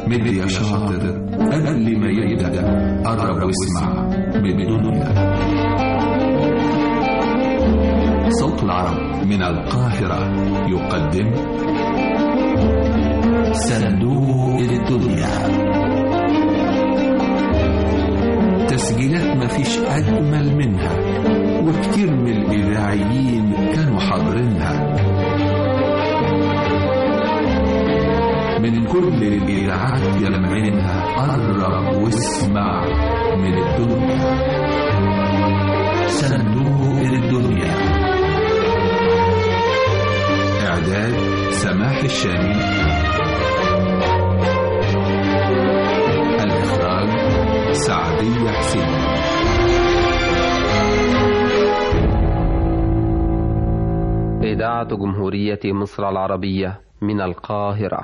مد يا شاطر قبل ما يبدأ قرب واسمع من الدنيا صوت العرب من القاهرة يقدم صندوق الدنيا تسجيلات مفيش أجمل منها وكتير من الإذاعيين كانوا حاضرينها من كل الإذاعات يلمعينها قرب واسمع من الدنيا صندوق الدنيا إعداد سماح الشامي الإخراج سعدية حسين إذاعة جمهورية مصر العربية من القاهرة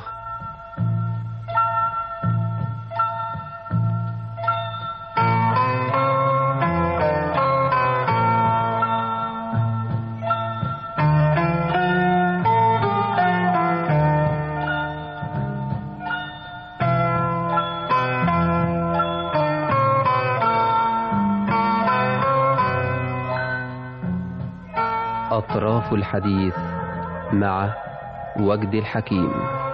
أطراف الحديث مع وجد الحكيم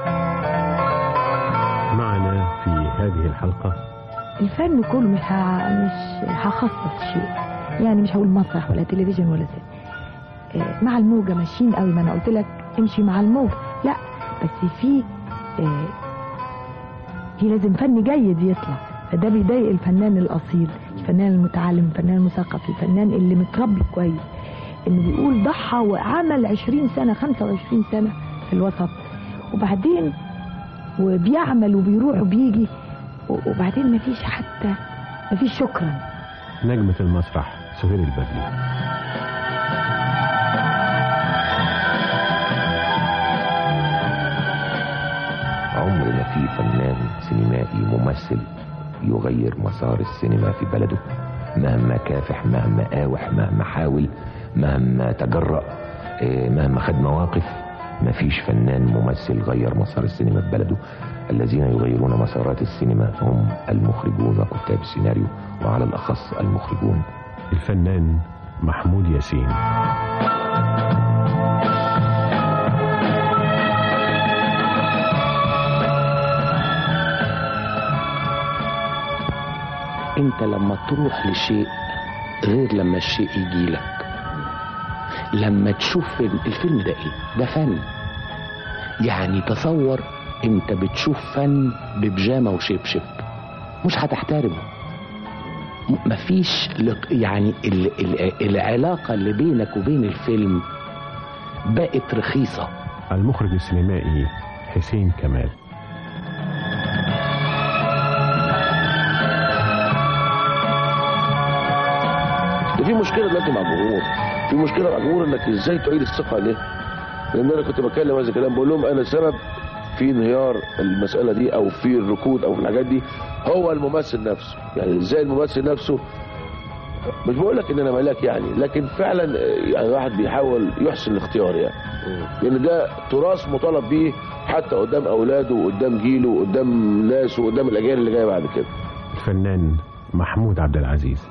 معنا في هذه الحلقة الفن كله مش ه... مش هخصص شيء يعني مش هقول مسرح ولا تلفزيون ولا سينما آه، مع الموجة ماشيين قوي ما انا قلت لك امشي مع الموجة لا بس في آه، في لازم فن جيد يطلع فده بيضايق الفنان الاصيل الفنان المتعلم الفنان المثقف الفنان اللي متربي كويس انه بيقول ضحى وعمل 20 سنة 25 سنة في الوسط وبعدين وبيعمل وبيروح وبيجي وبعدين مفيش حتى مفيش شكرا نجمة المسرح سهير البدري عمر ما في فنان سينمائي ممثل يغير مسار السينما في بلده مهما كافح مهما قاوح مهما حاول مهما تجرأ إيه، مهما خد مواقف ما فيش فنان ممثل غير مسار السينما في بلده الذين يغيرون مسارات السينما هم المخرجون وكتاب السيناريو وعلى الأخص المخرجون الفنان محمود ياسين انت لما تروح لشيء غير لما الشيء يجي لك لما تشوف فيلم الفيلم ده ايه ده فن يعني تصور انت بتشوف فن ببجامه وشبشب مش هتحترمه م- مفيش لق- يعني ال ال العلاقه اللي بينك وبين الفيلم بقت رخيصه المخرج السينمائي حسين كمال ده في مشكله دلوقتي مع الجمهور في مشكله مع الجمهور انك ازاي تعيد الثقه عليه لان انا كنت بتكلم هذا الكلام بقول لهم انا سبب في انهيار المساله دي او في الركود او في الحاجات دي هو الممثل نفسه يعني ازاي الممثل نفسه مش بقول لك ان انا ملاك يعني لكن فعلا يعني الواحد بيحاول يحسن الاختيار يعني لان ده تراث مطالب بيه حتى قدام اولاده وقدام جيله وقدام ناسه وقدام الاجيال اللي جايه بعد كده الفنان محمود عبد العزيز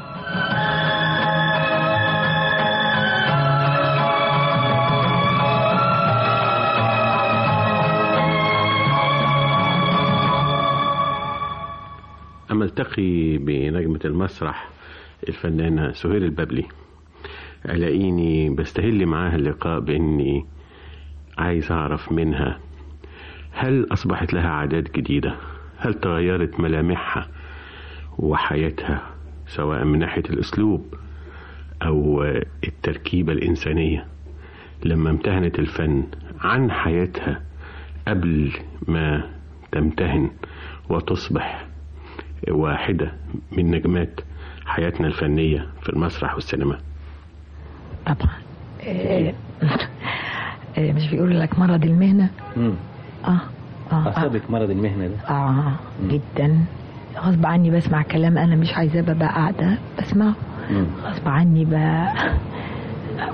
أما التقي بنجمة المسرح الفنانة سهير الببلي ألاقيني بستهل معاها اللقاء بإني عايز أعرف منها هل أصبحت لها عادات جديدة هل تغيرت ملامحها وحياتها سواء من ناحية الأسلوب أو التركيبة الإنسانية لما امتهنت الفن عن حياتها قبل ما تمتهن وتصبح واحدة من نجمات حياتنا الفنية في المسرح والسينما طبعا آه، آه، مش بيقول لك مرض المهنة مم. اه اه اصابك مرض المهنه ده اه جدا غصب عني بسمع كلام انا مش عايزاه ببقى قاعده بسمعه مم. غصب عني ب...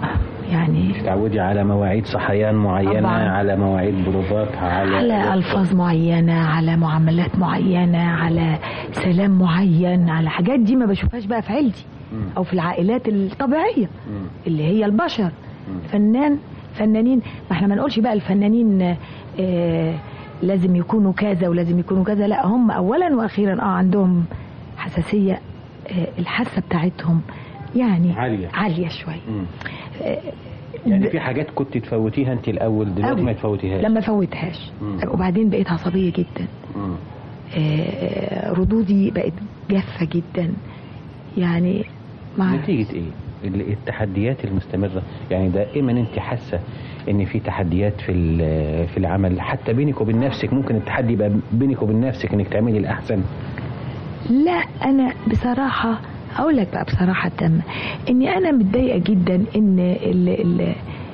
يعني تتعودي على مواعيد صحيان معينة طبعاً. على مواعيد بروفات على على ألفاظ معينة على معاملات معينة على سلام معين على حاجات دي ما بشوفهاش بقى في عيلتي أو في العائلات الطبيعية اللي هي البشر فنان فنانين ما احنا ما نقولش بقى الفنانين آه لازم يكونوا كذا ولازم يكونوا كذا لا هم أولا وأخيرا اه عندهم حساسية آه الحاسة بتاعتهم يعني عالية. عالية شوية مم. آه، يعني في حاجات كنت تفوتيها انت الاول دلوقتي أوي. ما تفوتيهاش لما فوتهاش مم. وبعدين بقيت عصبية جدا مم. آه، ردودي بقت جافة جدا يعني مع نتيجة ايه؟ ال- التحديات المستمرة يعني دائما انت حاسة ان في تحديات في ال- في العمل حتى بينك وبين نفسك ممكن التحدي يبقى بينك وبين نفسك انك تعملي الاحسن لا انا بصراحة اقول لك بقى بصراحة تامة اني انا متضايقة جدا ان ال ال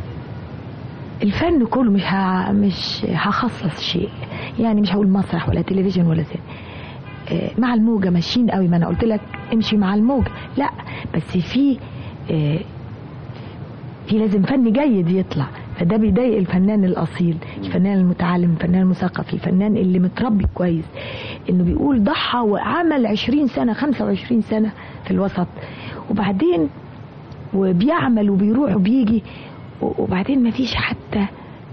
الفن كله مش ه... مش هخصص شيء يعني مش هقول مسرح ولا تلفزيون ولا سينما آه، مع الموجة ماشيين قوي ما انا قلت لك امشي مع الموجة لا بس في آه، في لازم فن جيد يطلع فده بيضايق الفنان الاصيل الفنان المتعلم الفنان المثقف الفنان اللي متربي كويس انه بيقول ضحى وعمل 20 سنه 25 سنه في الوسط وبعدين وبيعمل وبيروح وبيجي و- وبعدين ما فيش حتى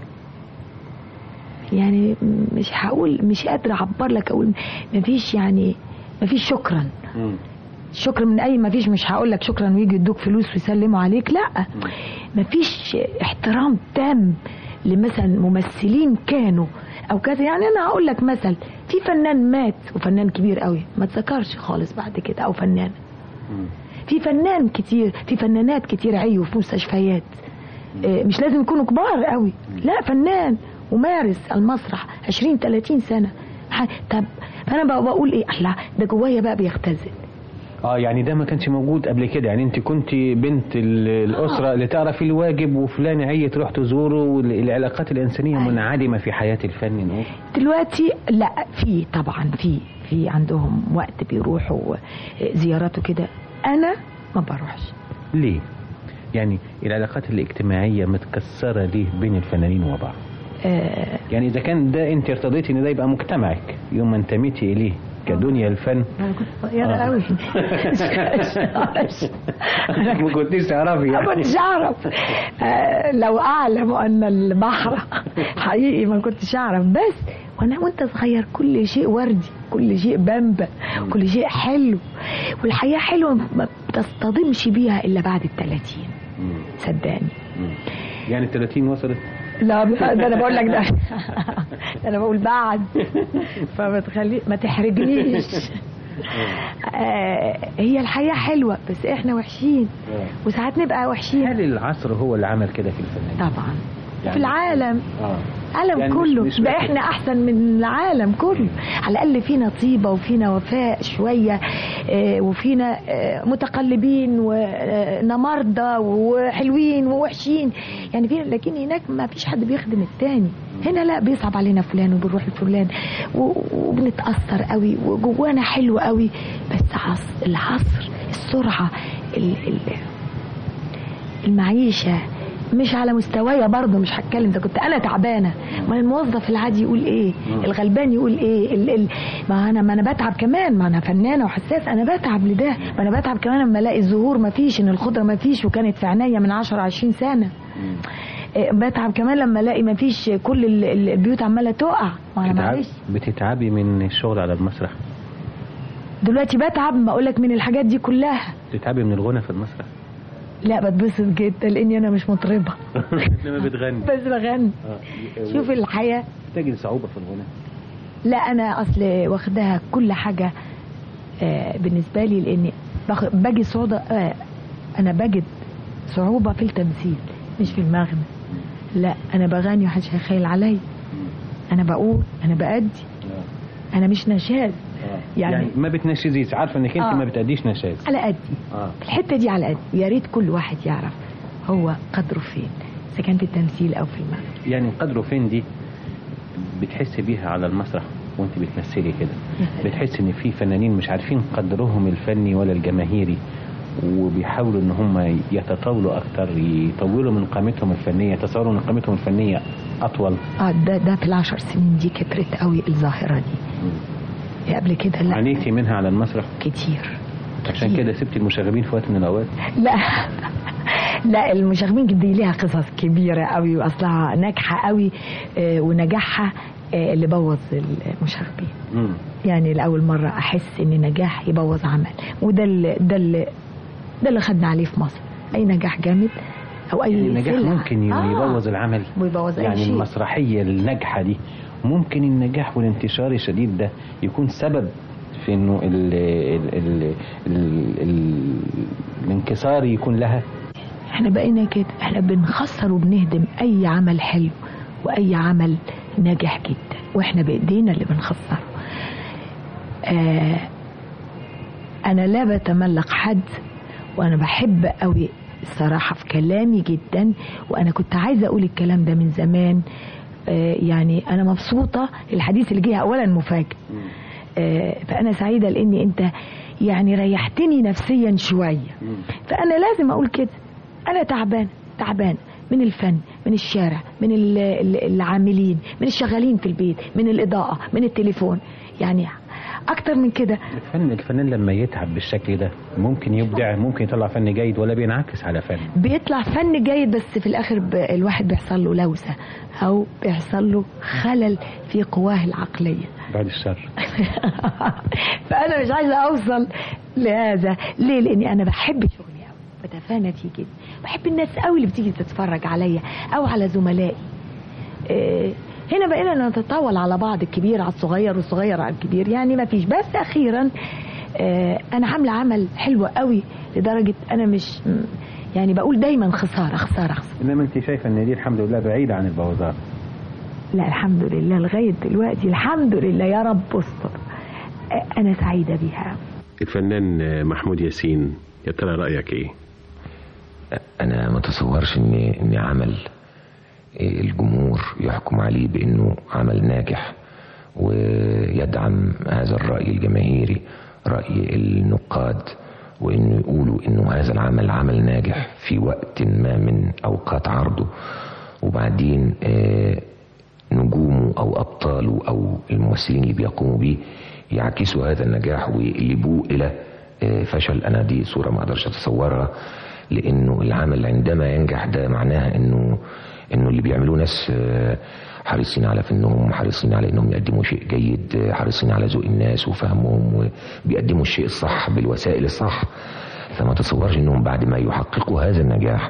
يعني مش هقول مش قادره اعبر لك اقول ما فيش يعني ما فيش شكرا شكر من اي ما فيش مش هقول لك شكرا ويجي يدوك فلوس ويسلموا عليك لا ما فيش احترام تام لمثلا ممثلين كانوا او كذا يعني انا هقول لك مثل في فنان مات وفنان كبير قوي ما تذكرش خالص بعد كده او فنان في فنان كتير في فنانات كتير عيوا في مستشفيات آه، مش لازم يكونوا كبار قوي لا فنان ومارس المسرح 20 30 سنه ح- طب فانا بقى بقول ايه الله ده جوايا بقى بيختزل اه يعني ده ما كانش موجود قبل كده يعني انت كنت بنت ال- الاسره اللي تعرفي الواجب وفلان عي تروح تزوره والعلاقات الانسانيه أيوة. منعدمه في حياه الفن نقول دلوقتي لا في طبعا في في عندهم وقت بيروحوا زيارات وكده انا ما بروحش ليه؟ يعني العلاقات الاجتماعيه متكسره ليه بين الفنانين وبعض؟ آه يعني اذا كان ده انت ارتضيتي ان ده يبقى مجتمعك يوم ما انتميتي اليه كدنيا الفن انا كنت صغيره آه. قوي ما كنتيش تعرفي ما يعني كنتش اعرف آه لو اعلم ان البحر حقيقي ما كنتش اعرف بس وانا وانت صغير كل شيء وردي كل شيء بامبا كل شيء حلو والحياه حلوه ما بتصطدمش بيها الا بعد الثلاثين مم. صدقني مم. يعني ال 30 وصلت لا ده انا بقول لك ده ده انا بقول بعد فما تخلي ما تحرجنيش آه هي الحياه حلوه بس احنا وحشين وساعات نبقى وحشين هل العصر هو اللي عمل كده في الفنان؟ طبعا يعني- في العالم اه العالم يعني مش- كله مش ده فاكر. احنا احسن من العالم كله على الاقل فينا طيبه وفينا وفاء شويه آه، وفينا آه، متقلبين ونمرضى وحلوين ووحشين يعني فينا لكن هناك ما فيش حد بيخدم التاني هنا لا بيصعب علينا فلان وبنروح لفلان و- وبنتاثر قوي وجوانا حلو قوي بس عصر العصر السرعه ال- ال- المعيشة مش على مستوايا برضه مش هتكلم ده كنت انا تعبانه ما الموظف العادي يقول ايه الغلبان يقول ايه ال ال ما انا ما انا بتعب كمان ما انا فنانه وحساس انا بتعب لده ما انا بتعب كمان لما الاقي الزهور ما فيش ان الخضره ما فيش وكانت في عينيا من 10 20 سنه إيه، بتعب كمان لما الاقي ما فيش كل ال- ال- البيوت عماله تقع ما انا بتتعب- معلش بتتعبي من الشغل على المسرح دلوقتي بتعب ما اقول لك من الحاجات دي كلها بتتعبي من الغنى في المسرح لا بتبسط جدا لاني انا مش مطربه لما بتغني بس بغني آه. شوف الحياه بتجد صعوبة في الغنى لا انا اصل واخداها كل حاجه آه بالنسبه لي لاني باخ- باجي صعوبه آه انا بجد صعوبه في التمثيل مش في المغنى لا انا بغني ومحدش هيخيل عليا انا بقول انا بأدي انا مش نشاز يعني, يعني- يعني ما بتنشزيش عارفه انك انت آه. ما بتأديش نشاز على قدي اه الحته دي على قدي يا ريت كل واحد يعرف هو قدره فين اذا كان في التمثيل او في المغنى يعني قدره فين دي بتحس بيها على المسرح وانت بتمثلي كده بتحس ان في فنانين مش عارفين قدرهم الفني ولا الجماهيري وبيحاولوا ان هم يتطاولوا اكتر يطولوا من قامتهم الفنيه تصوروا ان قامتهم الفنيه اطول اه ده ده في العشر سنين دي كترت قوي الظاهره دي قبل كده لا عانيتي منها على المسرح كتير عشان كده سبتي المشاغبين في وقت من الاوقات لا لا المشاغبين دي ليها قصص كبيرة قوي وأصلها ناجحة قوي آه، ونجاحها آه، اللي بوظ المشاغبين مم. يعني لأول مرة أحس إن نجاح يبوظ عمل وده اللي ده اللي ده اللي خدنا عليه في مصر أي نجاح جامد أو أي يعني النجاح سلعة. ممكن ي- آه. يبوظ العمل ويبوظ أي يعني شيء المسرحيه الناجحه دي ممكن النجاح والانتشار الشديد ده يكون سبب في انه ال ال ال ال ال الانكسار يكون لها احنا بقينا كده احنا بنخسر وبنهدم اي عمل حلو واي عمل ناجح جدا واحنا بايدينا اللي بنخسره آه انا لا بتملق حد وانا بحب قوي الصراحة في كلامي جدا وانا كنت عايزة اقول الكلام ده من زمان آه يعني انا مبسوطة الحديث اللي جه اولا مفاجئ آه فانا سعيدة لان انت يعني ريحتني نفسيا شوية فانا لازم اقول كده انا تعبان تعبان من الفن من الشارع من ال- ال- العاملين من الشغالين في البيت من الاضاءه من التليفون يعني اكتر من كده الفن الفنان لما يتعب بالشكل ده ممكن يبدع ممكن يطلع فن جيد ولا بينعكس على فن بيطلع فن جيد بس في الاخر ب... الواحد بيحصل له لوسه او بيحصل له خلل في قواه العقليه بعد الشر فانا مش عايزه اوصل لهذا ليه لاني انا بحب شغلي قوي بتفانى فيه جدا بحب الناس قوي اللي بتيجي تتفرج عليا او على زملائي إيه، هنا بقينا نتطاول على بعض الكبير على الصغير والصغير على الكبير يعني ما فيش بس اخيرا آه، انا عامله عمل حلو قوي لدرجه انا مش م- يعني بقول دايما خساره خساره خساره انما انت شايفه ان دي الحمد لله بعيده عن البوظان لا الحمد لله لغايه دلوقتي الحمد لله يا رب استر آه، انا سعيده بيها الفنان محمود ياسين يا ترى رايك ايه انا ما تصورش ان ان عمل الجمهور يحكم عليه بانه عمل ناجح ويدعم هذا الراي الجماهيري راي النقاد وانه يقولوا انه هذا العمل عمل ناجح في وقت ما من اوقات عرضه وبعدين آه، نجومه او ابطاله او الممثلين اللي بيقوموا بيه يعكسوا هذا النجاح ويقلبوه الى آه، فشل انا دي صوره ما اقدرش اتصورها لانه العمل عندما ينجح ده معناها انه انه اللي بيعملوه ناس آه، حريصين على فنهم حريصين على انهم يقدموا شيء جيد آه، حريصين على ذوق الناس وفهمهم وبيقدموا الشيء الصح بالوسائل الصح فما تصورش انهم بعد ما يحققوا هذا النجاح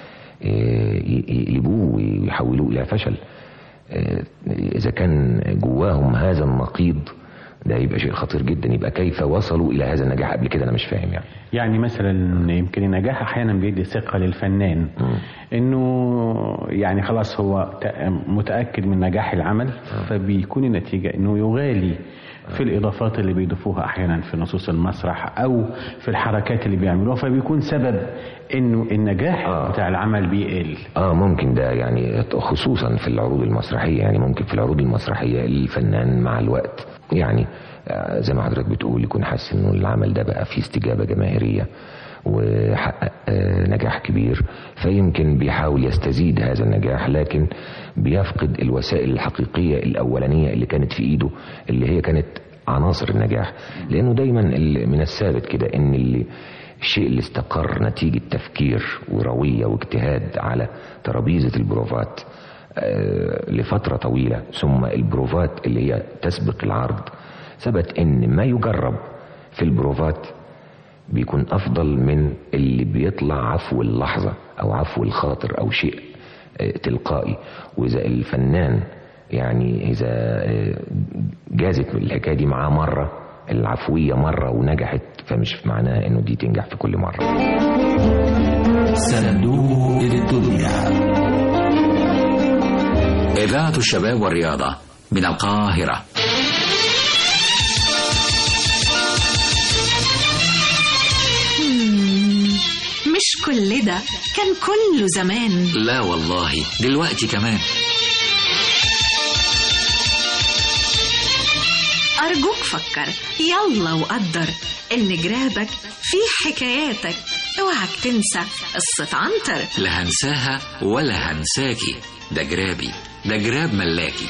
آه، ي- يقلبوه ويحولوه الى فشل آه، اذا كان جواهم هذا النقيض ده يبقى شيء خطير جدا يبقى كيف وصلوا الى هذا النجاح قبل كده انا مش فاهم يعني يعني مثلا يمكن النجاح احيانا بيدي ثقه للفنان انه يعني خلاص هو ت- متاكد من نجاح العمل فبيكون النتيجه انه يغالي في الاضافات اللي بيضيفوها احيانا في نصوص المسرح او في الحركات اللي بيعملوها فبيكون سبب انه النجاح آه. بتاع العمل بيقل اه ممكن ده يعني خصوصا في العروض المسرحيه يعني ممكن في العروض المسرحيه الفنان مع الوقت يعني آه، زي ما حضرتك بتقول يكون حاسس انه العمل ده بقى فيه استجابه جماهيريه وحقق آه، نجاح كبير فيمكن بيحاول يستزيد هذا النجاح لكن بيفقد الوسائل الحقيقيه الاولانيه اللي كانت في ايده اللي هي كانت عناصر النجاح لانه دايما ال- من الثابت كده ان اللي الشيء اللي استقر نتيجة تفكير وروية واجتهاد على ترابيزة البروفات آه، لفترة طويلة ثم البروفات اللي هي تسبق العرض ثبت ان ما يجرب في البروفات بيكون افضل من اللي بيطلع عفو اللحظة او عفو الخاطر او شيء آه، تلقائي واذا الفنان يعني اذا آه، جازت الحكاية دي معاه مرة العفوية مرة ونجحت فمش معناها انه دي تنجح في كل مرة صندوق الدنيا إذاعة الشباب والرياضة من القاهرة مش كل ده كان كله زمان لا والله دلوقتي كمان أرجوك فكر يلا وقدر إن جرابك في حكاياتك اوعك تنسى قصة عنتر لا هنساها ولا هنساكي ده جرابي ده جراب ملاكي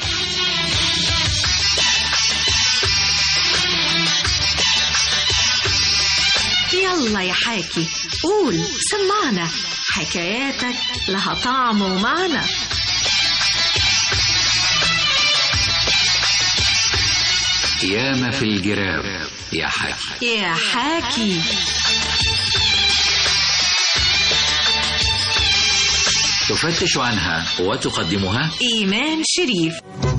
يلا يا حاكي قول سمعنا حكاياتك لها طعم ومعنى ياما في الجراب يا حاكي يا حاكي تفتش عنها وتقدمها إيمان شريف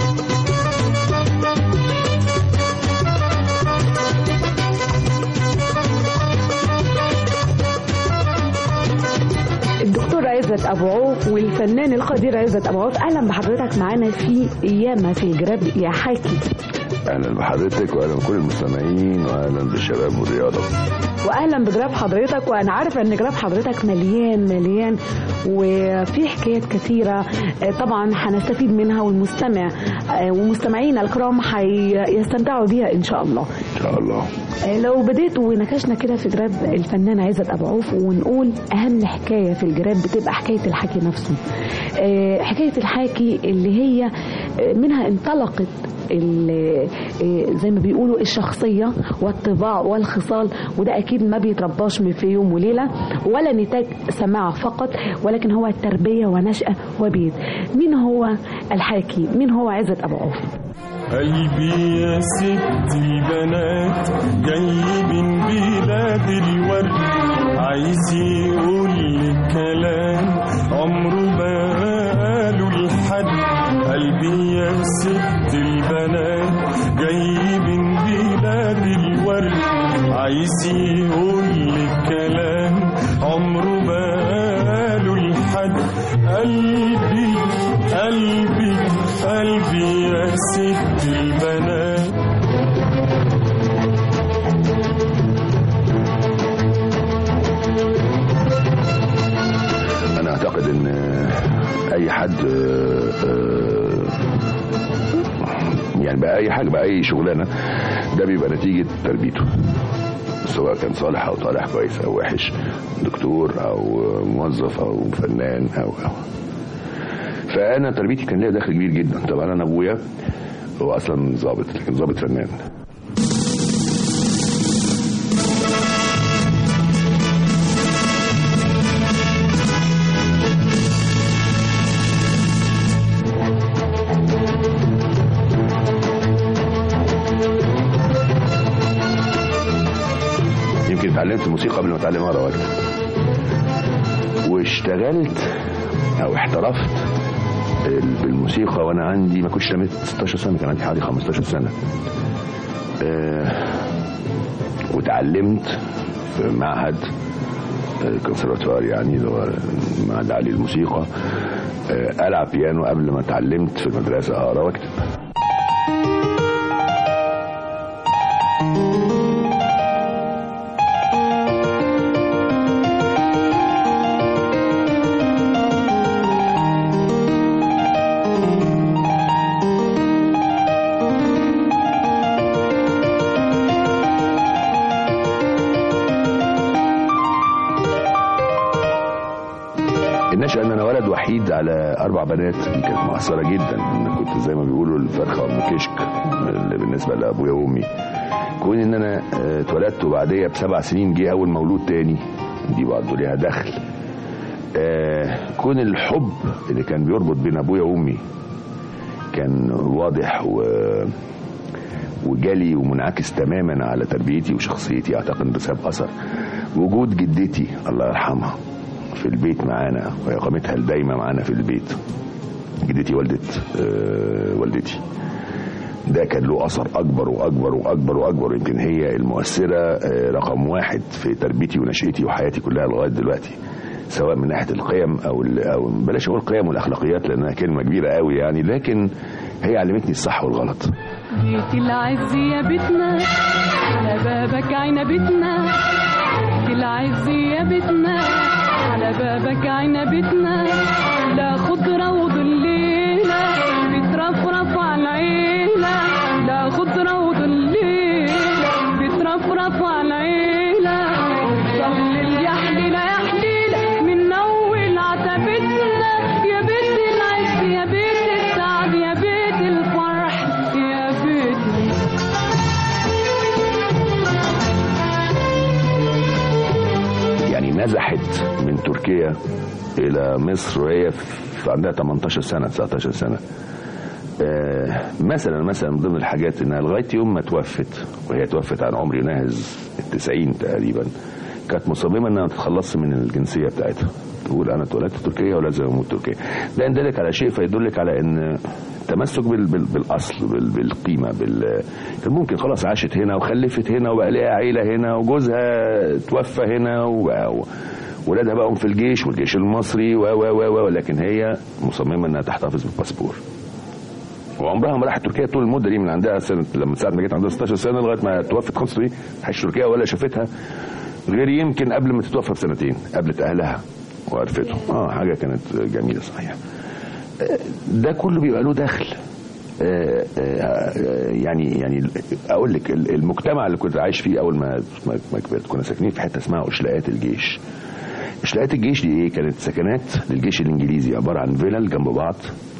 الدكتور عزت ابو عوف والفنان القدير عزت ابو عوف اهلا بحضرتك معانا في ايامه في الجراب يا حاكي اهلا بحضرتك واهلا بكل المستمعين واهلا بالشباب والرياضه واهلا بجراب حضرتك وانا عارفه ان جراب حضرتك مليان مليان وفي حكايات كثيره آه، طبعا هنستفيد منها والمستمع آه، ومستمعينا الكرام هيستمتعوا بيها ان شاء الله ان شاء الله آه، لو بديت ونكشنا كده في جراب الفنان عزت ابو عوف ونقول اهم حكايه في الجراب بتبقى حكايه الحكي نفسه آه، حكايه الحاكي اللي هي آه، منها انطلقت ال- آه، زي ما بيقولوا الشخصيه والطباع والخصال وده اكيد ما بيترباش من في يوم وليله ولا نتاج سماع فقط ولكن هو تربيه ونشاه وبيت مين هو الحاكي مين هو عزت ابو عوف قلبي يا ست البنات جاي من بلاد الورد عايز يقول لك كلام عمره ما قاله لحد قلبي يا ست البنات جاي من بلاد الورد عايز يقول لك كلام عمره ما قاله لحد قلبي قلبي قلبي يا ست البنات انا اعتقد ان اي حد آه، يعني بقى اي حاجه بقى اي شغلانه ده بيبقى نتيجه تربيته سواء كان صالح او طالع كويس او وحش دكتور او موظف او فنان او او فانا تربيتي كان ليها دخل كبير جدا طبعا انا ابويا هو اصلا ظابط لكن ظابط فنان يمكن اتعلمت الموسيقى قبل ما اتعلم اقرا واكتب واشتغلت او احترفت ال- بالموسيقى وانا عندي ما كنتش تميت 16 سنه كان عندي حوالي 15 سنه آه، وتعلمت في معهد كونسرفتوار يعني اللي هو معهد عالي الموسيقى آه، العب بيانو قبل ما اتعلمت في المدرسه اقرا واكتب النشأة ان انا ولد وحيد على اربع بنات دي كانت مؤثرة جدا انا كنت زي ما بيقولوا الفرخة ام كشك اللي بالنسبة لابويا وامي كون ان انا آه، اتولدت وبعديها بسبع سنين جه اول مولود تاني دي برضه ليها دخل آه، كون الحب اللي كان بيربط بين ابويا وامي كان واضح و وجالي ومنعكس تماما على تربيتي وشخصيتي اعتقد انه ساب اثر وجود جدتي الله يرحمها في البيت معانا واقامتها الدايمه معانا في البيت جدتي والدة آه، والدتي ده كان له اثر اكبر واكبر واكبر واكبر يمكن هي المؤثره آه، رقم واحد في تربيتي ونشأتي وحياتي كلها لغايه دلوقتي سواء من ناحيه القيم او ال- او بلاش اقول القيم والاخلاقيات لانها كلمه كبيره قوي يعني لكن هي علمتني الصح والغلط بيت العز يا بيتنا على بابك عنبتنا بيت العز يا بيتنا على بابك عنبتنا لا خضرة وظليلة بترفرف على العيلة لا خضرة وظليلة بترفرف على العيلة نزحت من تركيا الى مصر وهي في عندها 18 سنه 19 سنه آه، مثلا مثلا من ضمن الحاجات انها لغايه يوم ما توفت وهي توفت عن عمر يناهز التسعين تقريبا كانت مصممه انها تتخلص من الجنسيه بتاعتها تقول انا اتولدت في تركيا ولازم اموت تركيا ده يدلك على شيء فيدلك على ان التمسك بال بال بالاصل بال بالقيمه بال كان ممكن خلاص عاشت هنا وخلفت هنا وبقى لها عيله هنا وجوزها توفى هنا و ولادها بقوا في الجيش والجيش المصري و و و و لكن هي مصممه انها تحتفظ بالباسبور وعمرها ما راحت تركيا طول المده دي من عندها سنه لما ساعه ما جت عندها 16 سنه لغايه ما توفت خالص دي ما تركيا ولا شافتها غير يمكن قبل ما تتوفى بسنتين قابلت اهلها وعرفته اه حاجه كانت جميله صحيح آه، ده كله بيبقى له دخل آه، آه، يعني يعني اقول لك المجتمع اللي كنت عايش فيه اول ما ما كبرت كنا ساكنين في حته اسمها اشلاءات الجيش اشلاءات الجيش دي ايه كانت سكنات للجيش الانجليزي عباره عن فيلل جنب بعض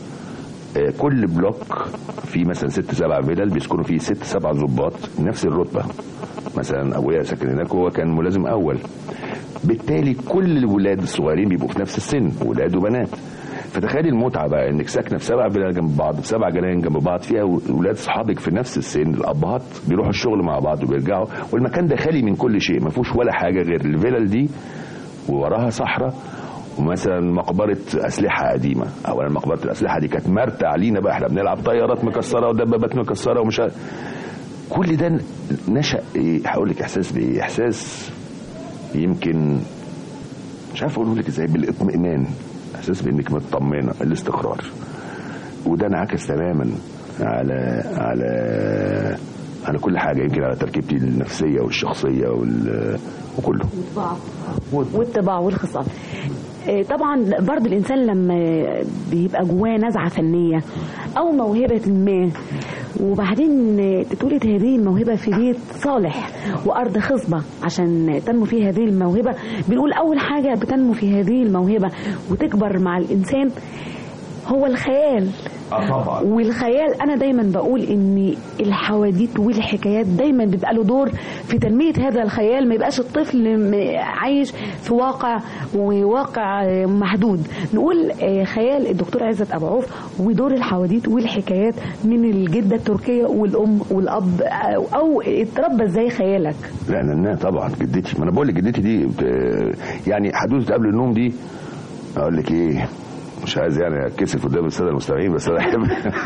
كل بلوك فيه مثلا ست سبع فيلل بيسكنوا فيه ست سبع ضباط نفس الرتبه مثلا ابويا ساكن هناك وهو كان ملازم اول بالتالي كل الولاد الصغيرين بيبقوا في نفس السن ولاد وبنات فتخيلي المتعه بقى انك ساكنه في سبع فيلل جنب بعض في سبع جناين جنب بعض فيها ولاد اصحابك في نفس السن الابهات بيروحوا الشغل مع بعض وبيرجعوا والمكان ده خالي من كل شيء ما فيهوش ولا حاجه غير الفيلل دي ووراها صحراء ومثلا مقبره اسلحه قديمه اولا مقبره الاسلحه دي كانت مرتع علينا بقى احنا بنلعب طيارات مكسره ودبابات مكسره ومش كل ده نشا ايه هقول لك احساس بايه احساس يمكن مش عارف اقول لك ازاي بالاطمئنان احساس بانك مطمنه الاستقرار وده انعكس تماما على على على كل حاجه يمكن على تركيبتي النفسيه والشخصيه وال... وكله والطباع والطباع والخصال آه، طبعا برضه الانسان لما بيبقى جواه نزعه فنيه او موهبه ما وبعدين تتولد هذه الموهبة في بيت صالح وأرض خصبة عشان تنمو فيه هذه الموهبة بنقول أول حاجة بتنمو في هذه الموهبة وتكبر مع الإنسان هو الخيال اه طبعا والخيال انا دايما بقول ان الحواديت والحكايات دايما بيبقى له دور في تنميه هذا الخيال ما يبقاش الطفل عايش في واقع وواقع محدود نقول آه، خيال الدكتور عزت ابو عوف ودور الحواديت والحكايات من الجده التركيه والام والاب او اتربى ازاي خيالك لا انا طبعا جدتي ما انا بقول لك جدتي دي يعني حدوته قبل النوم دي اقول لك ايه مش عايز يعني اتكسف قدام الساده المستمعين بس انا احب